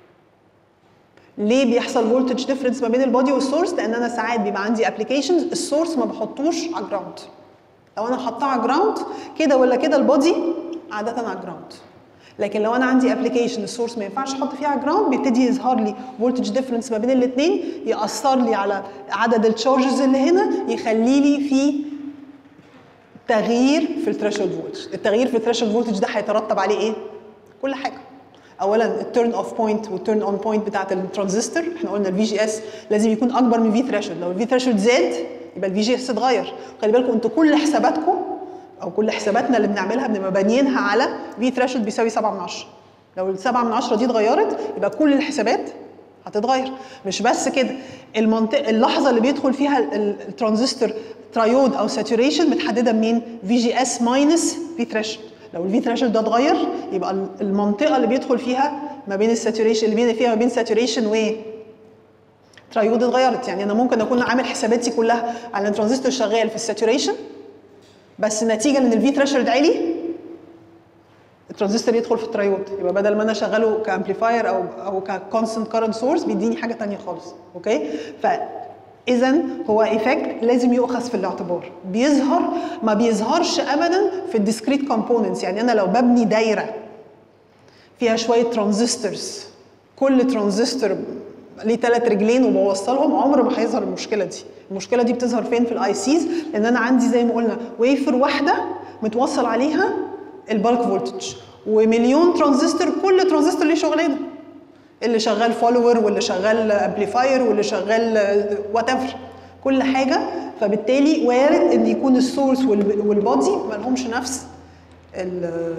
ليه بيحصل فولتج ديفرنس ما بين البودي والسورس لان انا ساعات بيبقى عندي ابلكيشنز السورس ما بحطوش على جراوند لو انا حطاه على جراوند كده ولا كده البودي عاده على جراوند لكن لو انا عندي ابلكيشن السورس ما ينفعش احط فيها جراوند بيبتدي يظهر لي فولتج ديفرنس ما بين الاثنين ياثر لي على عدد التشارجز اللي هنا يخلي لي في تغيير في الثريشولد فولتج التغيير في الثريشولد فولتج ده هيترتب عليه ايه كل حاجه اولا التيرن اوف بوينت والتيرن اون بوينت بتاعت الترانزستور احنا قلنا الفي جي اس لازم يكون اكبر من في ثريشولد لو الفي ثريشولد زاد يبقى الفي جي اس اتغير خلي بالكم انتوا كل حساباتكم او كل حساباتنا اللي بنعملها بنبقى بانيينها على في ثريشولد بيساوي 7 من 10 لو ال 7 من 10 دي اتغيرت يبقى كل الحسابات هتتغير مش بس كده المنطقه اللحظه اللي بيدخل فيها ال- ال- الترانزستور ترايود او ساتوريشن متحدده بمين في جي اس ماينس في ثريشولد لو الفي ثريشولد ده اتغير يبقى ال- المنطقه اللي بيدخل فيها ما بين الساتوريشن اللي بين فيها ما بين ساتوريشن و ترايود اتغيرت يعني انا ممكن اكون عامل حساباتي كلها على الترانزستور شغال في الساتوريشن بس نتيجه ان الفي ثريشولد عالي الترانزستور يدخل في الترايود يبقى بدل ما انا شغاله كامبليفاير او او ككونستنت كارنت سورس بيديني حاجه تانية خالص اوكي فاذا هو ايفكت لازم يؤخذ في الاعتبار بيظهر ما بيظهرش ابدا في الديسكريت كومبوننتس يعني انا لو ببني دايره فيها شويه ترانزستورز كل ترانزستور ليه ثلاث رجلين وبوصلهم عمر ما هيظهر المشكله دي المشكله دي بتظهر فين في الاي سيز لان انا عندي زي ما قلنا ويفر واحده متوصل عليها البالك فولتج ومليون ترانزستور كل ترانزستور ليه شغلانه اللي شغال فولور واللي شغال امبليفاير واللي شغال وات ايفر كل حاجه فبالتالي وارد ان يكون السورس والبادي ما لهمش نفس ال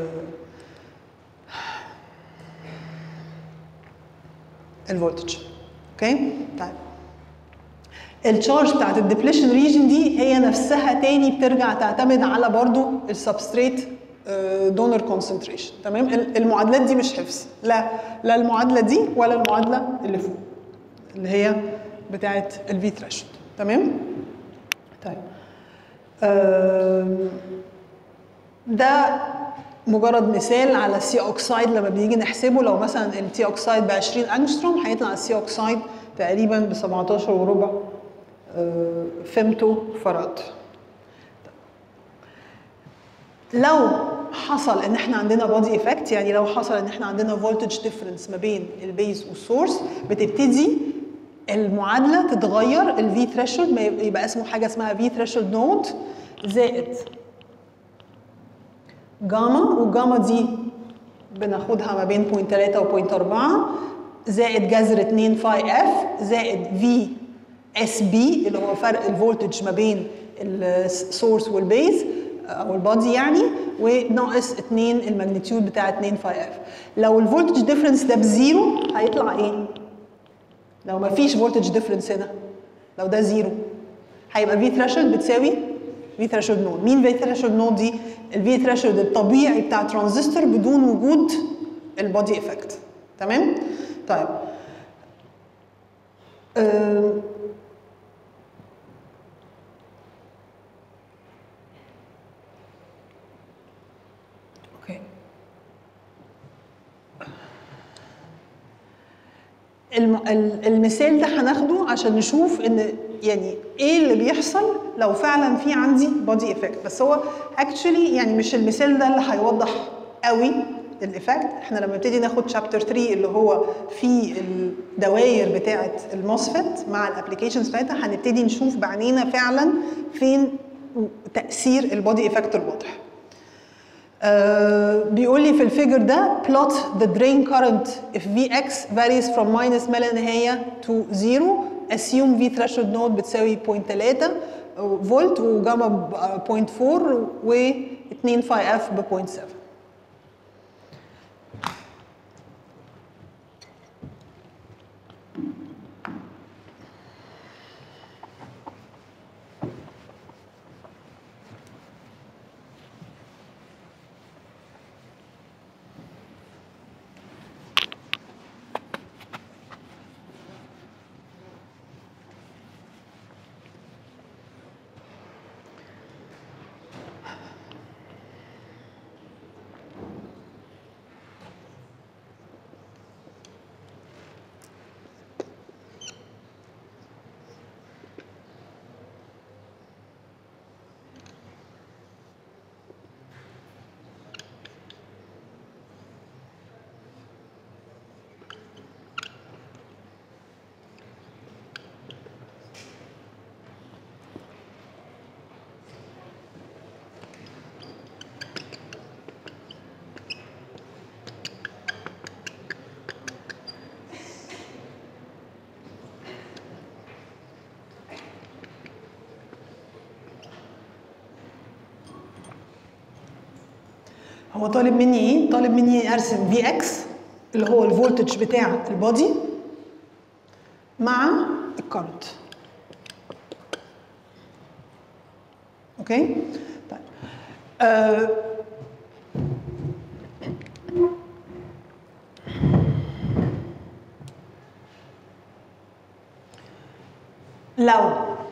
الفولتج اوكي طيب التشارج بتاعت الديبليشن ريجن دي هي نفسها تاني بترجع تعتمد على برضو السبستريت دونر كونسنتريشن تمام ال- المعادلات دي مش حفظ لا لا المعادله دي ولا المعادله اللي فوق اللي هي بتاعت الفي ثريشولد تمام طيب آم، ده مجرد مثال على السي اوكسايد لما بنيجي نحسبه لو مثلا التي اوكسايد ب 20 انجستروم هيطلع السي اوكسايد تقريبا ب 17 وربع آه، فيمتو فراد لو حصل ان احنا عندنا بودي ايفكت يعني لو حصل ان احنا عندنا فولتج ديفرنس ما بين البيز والسورس بتبتدي المعادله تتغير الفي ثريشولد ما يبقى يبقى اسمه حاجه اسمها في ثريشولد نود زائد جاما والجاما دي بناخدها ما بين 0.3 و 0.4 زائد جذر 2 فاي اف زائد في اس بي اللي هو فرق الفولتج ما بين السورس والبيز او البادي يعني وناقص 2 الماجنتيود بتاع 2 فاي اف لو الفولتج ديفرنس ده بزيرو هيطلع ايه؟ لو ما فيش فولتج ديفرنس هنا لو ده زيرو هيبقى في ثريشولد بتساوي في ثريشولد نود مين في ثريشولد نود دي الفي ثريشولد الطبيعي بتاع ترانزستور بدون وجود البادي افكت تمام طيب أم. اوكي الم... ال- المثال ده هناخده عشان نشوف ان يعني ايه اللي بيحصل لو فعلا في عندي بودي افكت بس هو اكشولي يعني مش المثال ده اللي هيوضح قوي الايفكت احنا لما نبتدي ناخد شابتر 3 اللي هو في الدوائر بتاعه الموسفيت مع الابلكيشنز بتاعتها هنبتدي نشوف بعينينا فعلا فين تاثير البودي افكت الواضح آه، بيقول لي في الفيجر ده plot the drain current if Vx varies from minus ما لا نهاية to zero assume V threshold node بتساوي 0.3 فولت وجاما ب 0.4 و 2 فاي اف ب 0.7 هو طالب مني ايه طالب مني ارسم في اكس اللي هو الفولتج بتاع البادي مع الكارنت اوكي طيب آه لو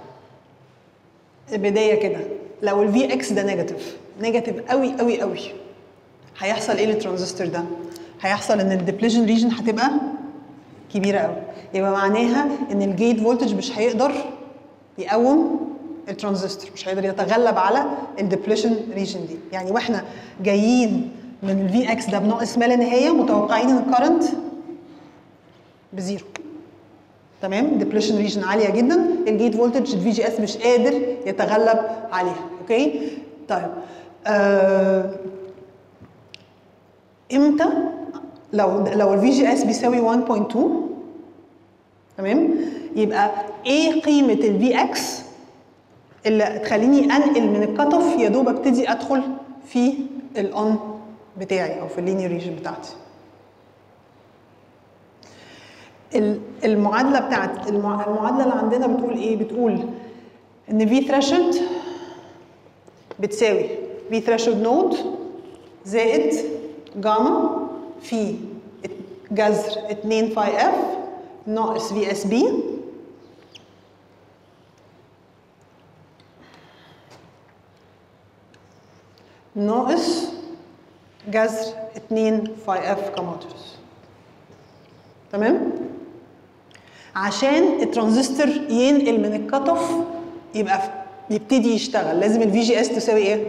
البدايه كده لو الفي اكس ده نيجاتيف نيجاتيف قوي قوي قوي هيحصل ايه للترانزستور ده هيحصل ان الديبليجن ريجن هتبقى كبيره قوي يبقى معناها ان الجيت فولتج مش هيقدر يقوم الترانزستور مش هيقدر يتغلب على الديبليشن ريجن دي يعني واحنا جايين من الفي اكس ده بناقص ما لا نهايه متوقعين ان الكرنت بزيرو تمام ديبليشن ريجن عاليه جدا الجيت فولتج الفي جي اس مش قادر يتغلب عليها اوكي طيب آه امتى لو لو الفي جي اس بيساوي 1.2 تمام يبقى ايه قيمه الفي اكس اللي تخليني انقل من الكات اوف يا دوب ابتدي ادخل في الاون بتاعي او في اللينير ريجن بتاعتي المعادله بتاعت المعادله اللي عندنا بتقول ايه بتقول ان في ثريشولد بتساوي في ثريشولد نود زائد جاما في جذر 2 فاي اف ناقص في اس بي ناقص جذر 2 فاي اف كمودولس تمام عشان الترانزستور ينقل من الكات اوف يبقى يبتدي يشتغل لازم الفي جي اس تساوي ايه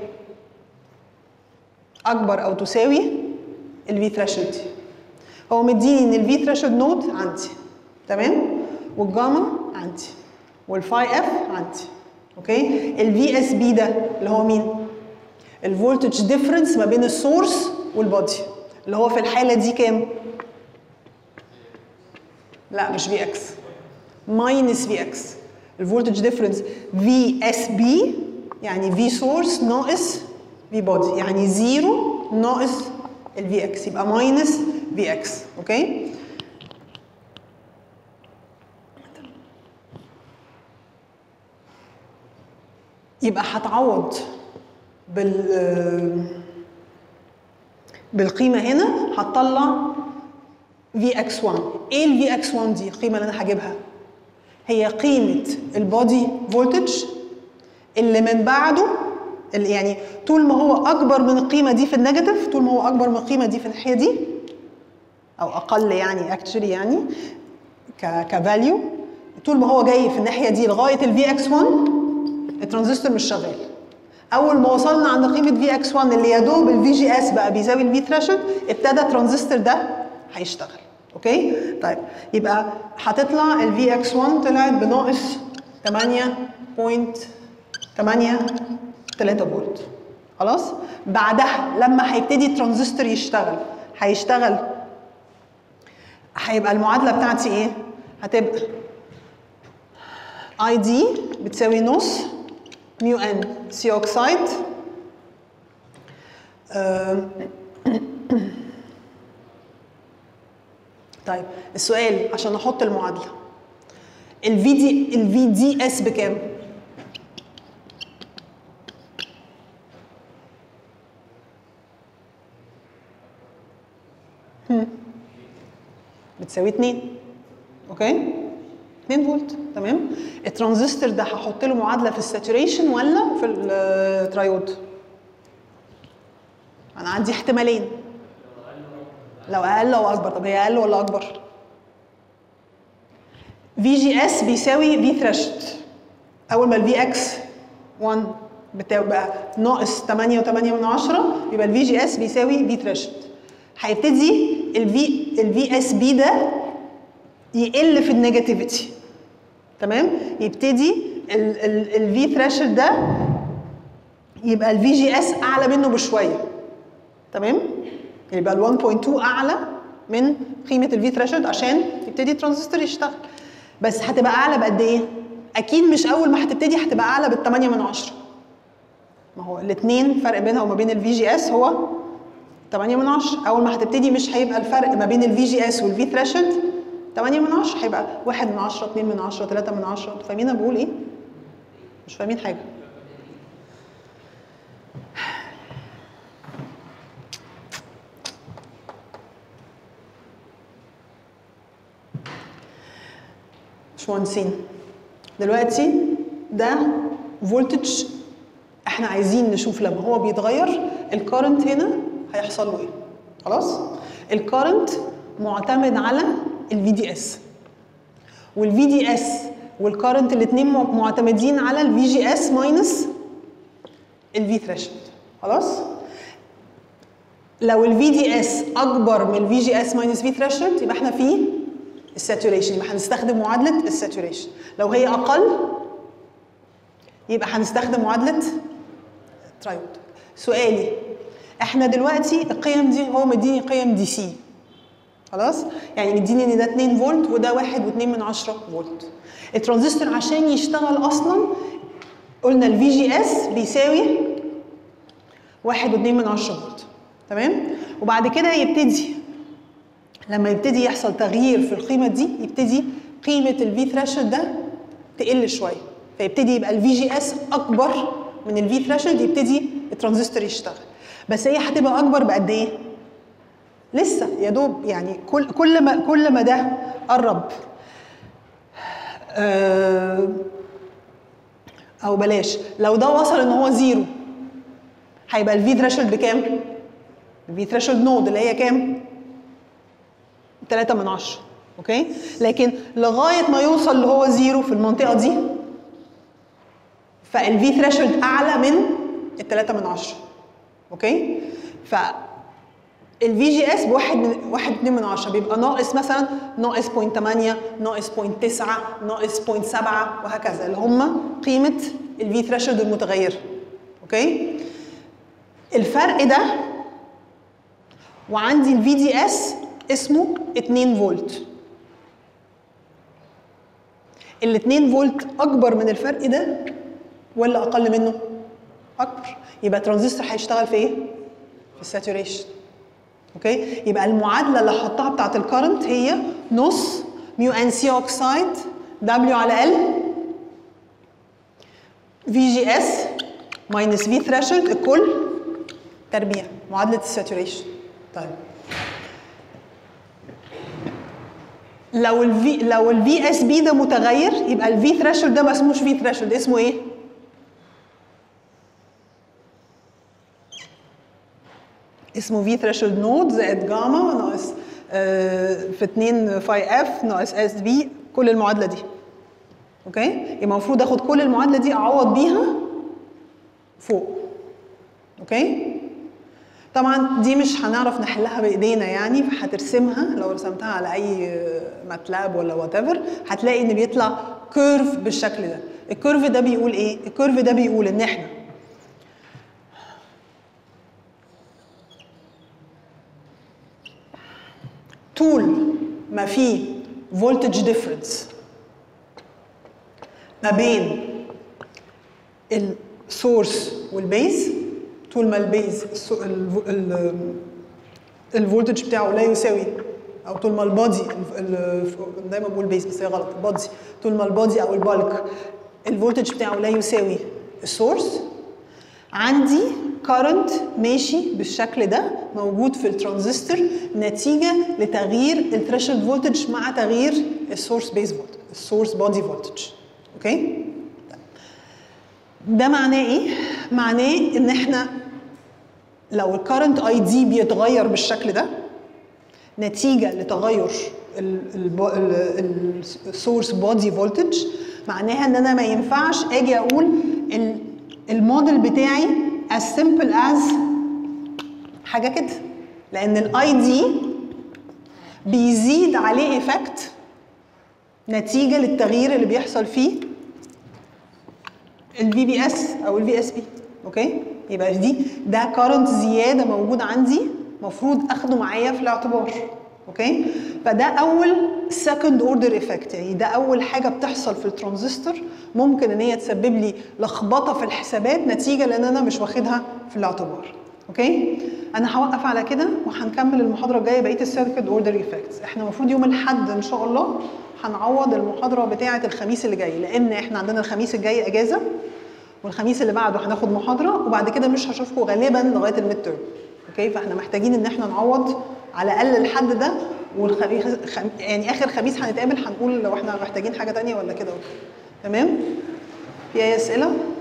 اكبر او تساوي الفي ثريشولد هو مديني ان الفي ثريشولد نود عندي تمام والجاما عندي والفاي اف عندي اوكي الفي اس بي ده اللي هو مين الفولتج ديفرنس ما بين السورس والبادي اللي هو في الحاله دي كام لا مش في اكس ماينس في اكس الفولتج ديفرنس في اس بي يعني في سورس ناقص في بودي يعني زيرو ناقص الفي اكس يبقى ماينس في اكس اوكي يبقى هتعوض بال بالقيمه هنا هتطلع في اكس 1 ايه الفي اكس 1 دي القيمه اللي انا هجيبها هي قيمه البودي فولتج اللي من بعده اللي يعني طول ما هو اكبر من القيمه دي في النيجاتيف طول ما هو اكبر من القيمه دي في الناحيه دي او اقل يعني اكشلي يعني ك كفاليو طول ما هو جاي في الناحيه دي لغايه الفي اكس 1 الترانزستور مش شغال اول ما وصلنا عند قيمه في اكس 1 اللي يا دوب الفي جي اس بقى بيساوي الفي ثريشولد ابتدى الترانزستور ده هيشتغل اوكي طيب يبقى هتطلع الفي اكس 1 طلعت بناقص 8.8 3 فولت خلاص بعدها لما هيبتدي الترانزستور يشتغل هيشتغل هيبقى المعادله بتاعتي ايه هتبقى اي دي بتساوي نص ميو ان سي اوكسايد طيب السؤال عشان احط المعادله الفي دي الفي دي اس بكام؟ بتساوي 2 اوكي 2 فولت تمام الترانزستور ده هحط له معادله في الساتوريشن ولا في الترايود انا عندي احتمالين لو اقل او اكبر طب هي اقل ولا اكبر في جي اس بيساوي في ثريشولد اول ما الفي اكس 1 بتبقى ناقص 8 و8 من 10 يبقى الفي جي اس بيساوي في ثريشولد هيبتدي الفي الفي اس بي ده يقل في النيجاتيفيتي تمام يبتدي الفي ثريشولد ده يبقى الفي جي اس اعلى منه بشويه تمام يبقى ال 1.2 اعلى من قيمه الفي ثريشولد عشان يبتدي الترانزستور يشتغل بس هتبقى اعلى بقد ايه اكيد مش اول ما هتبتدي هتبقى اعلى بال 8 من 10 ما هو الاثنين فرق بينها وما بين الفي جي اس هو 8 من 10 اول ما هتبتدي مش هيبقى الفرق ما بين الفي جي اس والفي ثريشولد 8 من 10 هيبقى 1 من 10 2 من 10 3 من 10 فاهمين انا بقول ايه مش فاهمين حاجه مش مهندسين دلوقتي ده فولتج احنا عايزين نشوف لما هو بيتغير الكارنت هنا هيحصل له ايه خلاص الكارنت معتمد على الفي دي اس والفي دي اس والكارنت الاثنين معتمدين على الفي جي اس ماينس الفي ثريشولد خلاص لو الفي دي اس اكبر من الفي جي اس ماينس في ثريشولد يبقى احنا في الساتوريشن يبقى هنستخدم معادله الساتوريشن لو هي اقل يبقى هنستخدم معادله ترايود سؤالي احنا دلوقتي القيم دي هو مديني قيم دي سي خلاص يعني مديني ان ده 2 فولت وده 1 و2 من 10 فولت الترانزستور عشان يشتغل اصلا قلنا الفي جي اس بيساوي 1 و2 من 10 فولت تمام وبعد كده يبتدي لما يبتدي يحصل تغيير في القيمه دي يبتدي قيمه الفي ثريشولد ده تقل شويه فيبتدي يبقى الفي جي اس اكبر من الفي ثريشولد يبتدي الترانزستور يشتغل بس هي هتبقى اكبر بقد ايه لسه يا دوب يعني كل كل ما كل ما ده قرب آه او بلاش لو ده وصل ان هو زيرو هيبقى الفي ثريشولد بكام الفي ثريشولد نود اللي هي كام 3 من 10 اوكي لكن لغايه ما يوصل اللي هو زيرو في المنطقه دي فالفي ثريشولد اعلى من ال 3 من 10 اوكي ف الفي جي اس بواحد من واحد اتنين من عشرة بيبقى ناقص مثلا ناقص بوينت 8 ناقص بوينت 9 ناقص بوينت 7 وهكذا اللي هم قيمة الفي ثريشولد المتغيرة اوكي الفرق ده وعندي الفي دي اس اسمه 2 فولت ال 2 فولت اكبر من الفرق ده ولا اقل منه؟ اكبر يبقى الترانزستور هيشتغل في ايه؟ في الساتوريشن اوكي يبقى المعادله اللي هحطها بتاعت الكرنت هي نص ميو ان سي اوكسايد دبليو على ال في جي اس ماينس في ثريشولد الكل تربيع معادله الساتوريشن طيب لو الفي لو الفي اس بي ده متغير يبقى الفي ثريشولد ده ما اسموش في ثريشولد اسمه ايه؟ اسمه في ثريشولد نود زائد جاما ناقص آه في 2 فاي اف ناقص اس بي كل المعادله دي اوكي يبقى المفروض اخد كل المعادله دي اعوض بيها فوق اوكي طبعا دي مش هنعرف نحلها بايدينا يعني فهترسمها لو رسمتها على اي ماتلاب ولا وات ايفر هتلاقي ان بيطلع كيرف بالشكل ده الكيرف ده بيقول ايه الكيرف ده بيقول ان احنا طول ما في فولتج ديفرنس ما بين السورس والبيز طول ما البيز الفولتج بتاعه لا يساوي او طول ما البادي دايما بقول بيز بس هي غلط البادي طول ما البادي او البالك الفولتج بتاعه لا يساوي السورس عندي كارنت ماشي بالشكل ده موجود في الترانزستور نتيجه لتغيير الثريشولد فولتج مع تغيير السورس بيز فولتج السورس بودي فولتج اوكي ده معناه ايه معناه ان احنا لو الكارنت اي دي بيتغير بالشكل ده نتيجه لتغير السورس بودي فولتج معناها ان انا ما ينفعش اجي اقول الموديل بتاعي as simple as حاجه كده لان الاي دي بيزيد عليه ايفكت نتيجه للتغيير اللي بيحصل فيه الفي بي اس او الفي اس بي اوكي يبقى دي ده كارنت زياده موجود عندي المفروض اخده معايا في الاعتبار اوكي فده اول سكند اوردر ايفكت يعني ده اول حاجه بتحصل في الترانزستور ممكن ان هي تسبب لي لخبطه في الحسابات نتيجه لان انا مش واخدها في الاعتبار اوكي انا هوقف على كده وهنكمل المحاضره الجايه بقيه السيركت اوردر ايفكتس احنا المفروض يوم الاحد ان شاء الله هنعوض المحاضره بتاعه الخميس اللي جاي لان احنا عندنا الخميس الجاي اجازه والخميس اللي بعده هناخد محاضره وبعد كده مش هشوفكم غالبا لغايه الميد تيرم اوكي فاحنا محتاجين ان احنا نعوض على الاقل الحد ده والخميس خم... يعني اخر خميس هنتقابل هنقول لو احنا محتاجين حاجه تانية ولا كده تمام في اي اسئله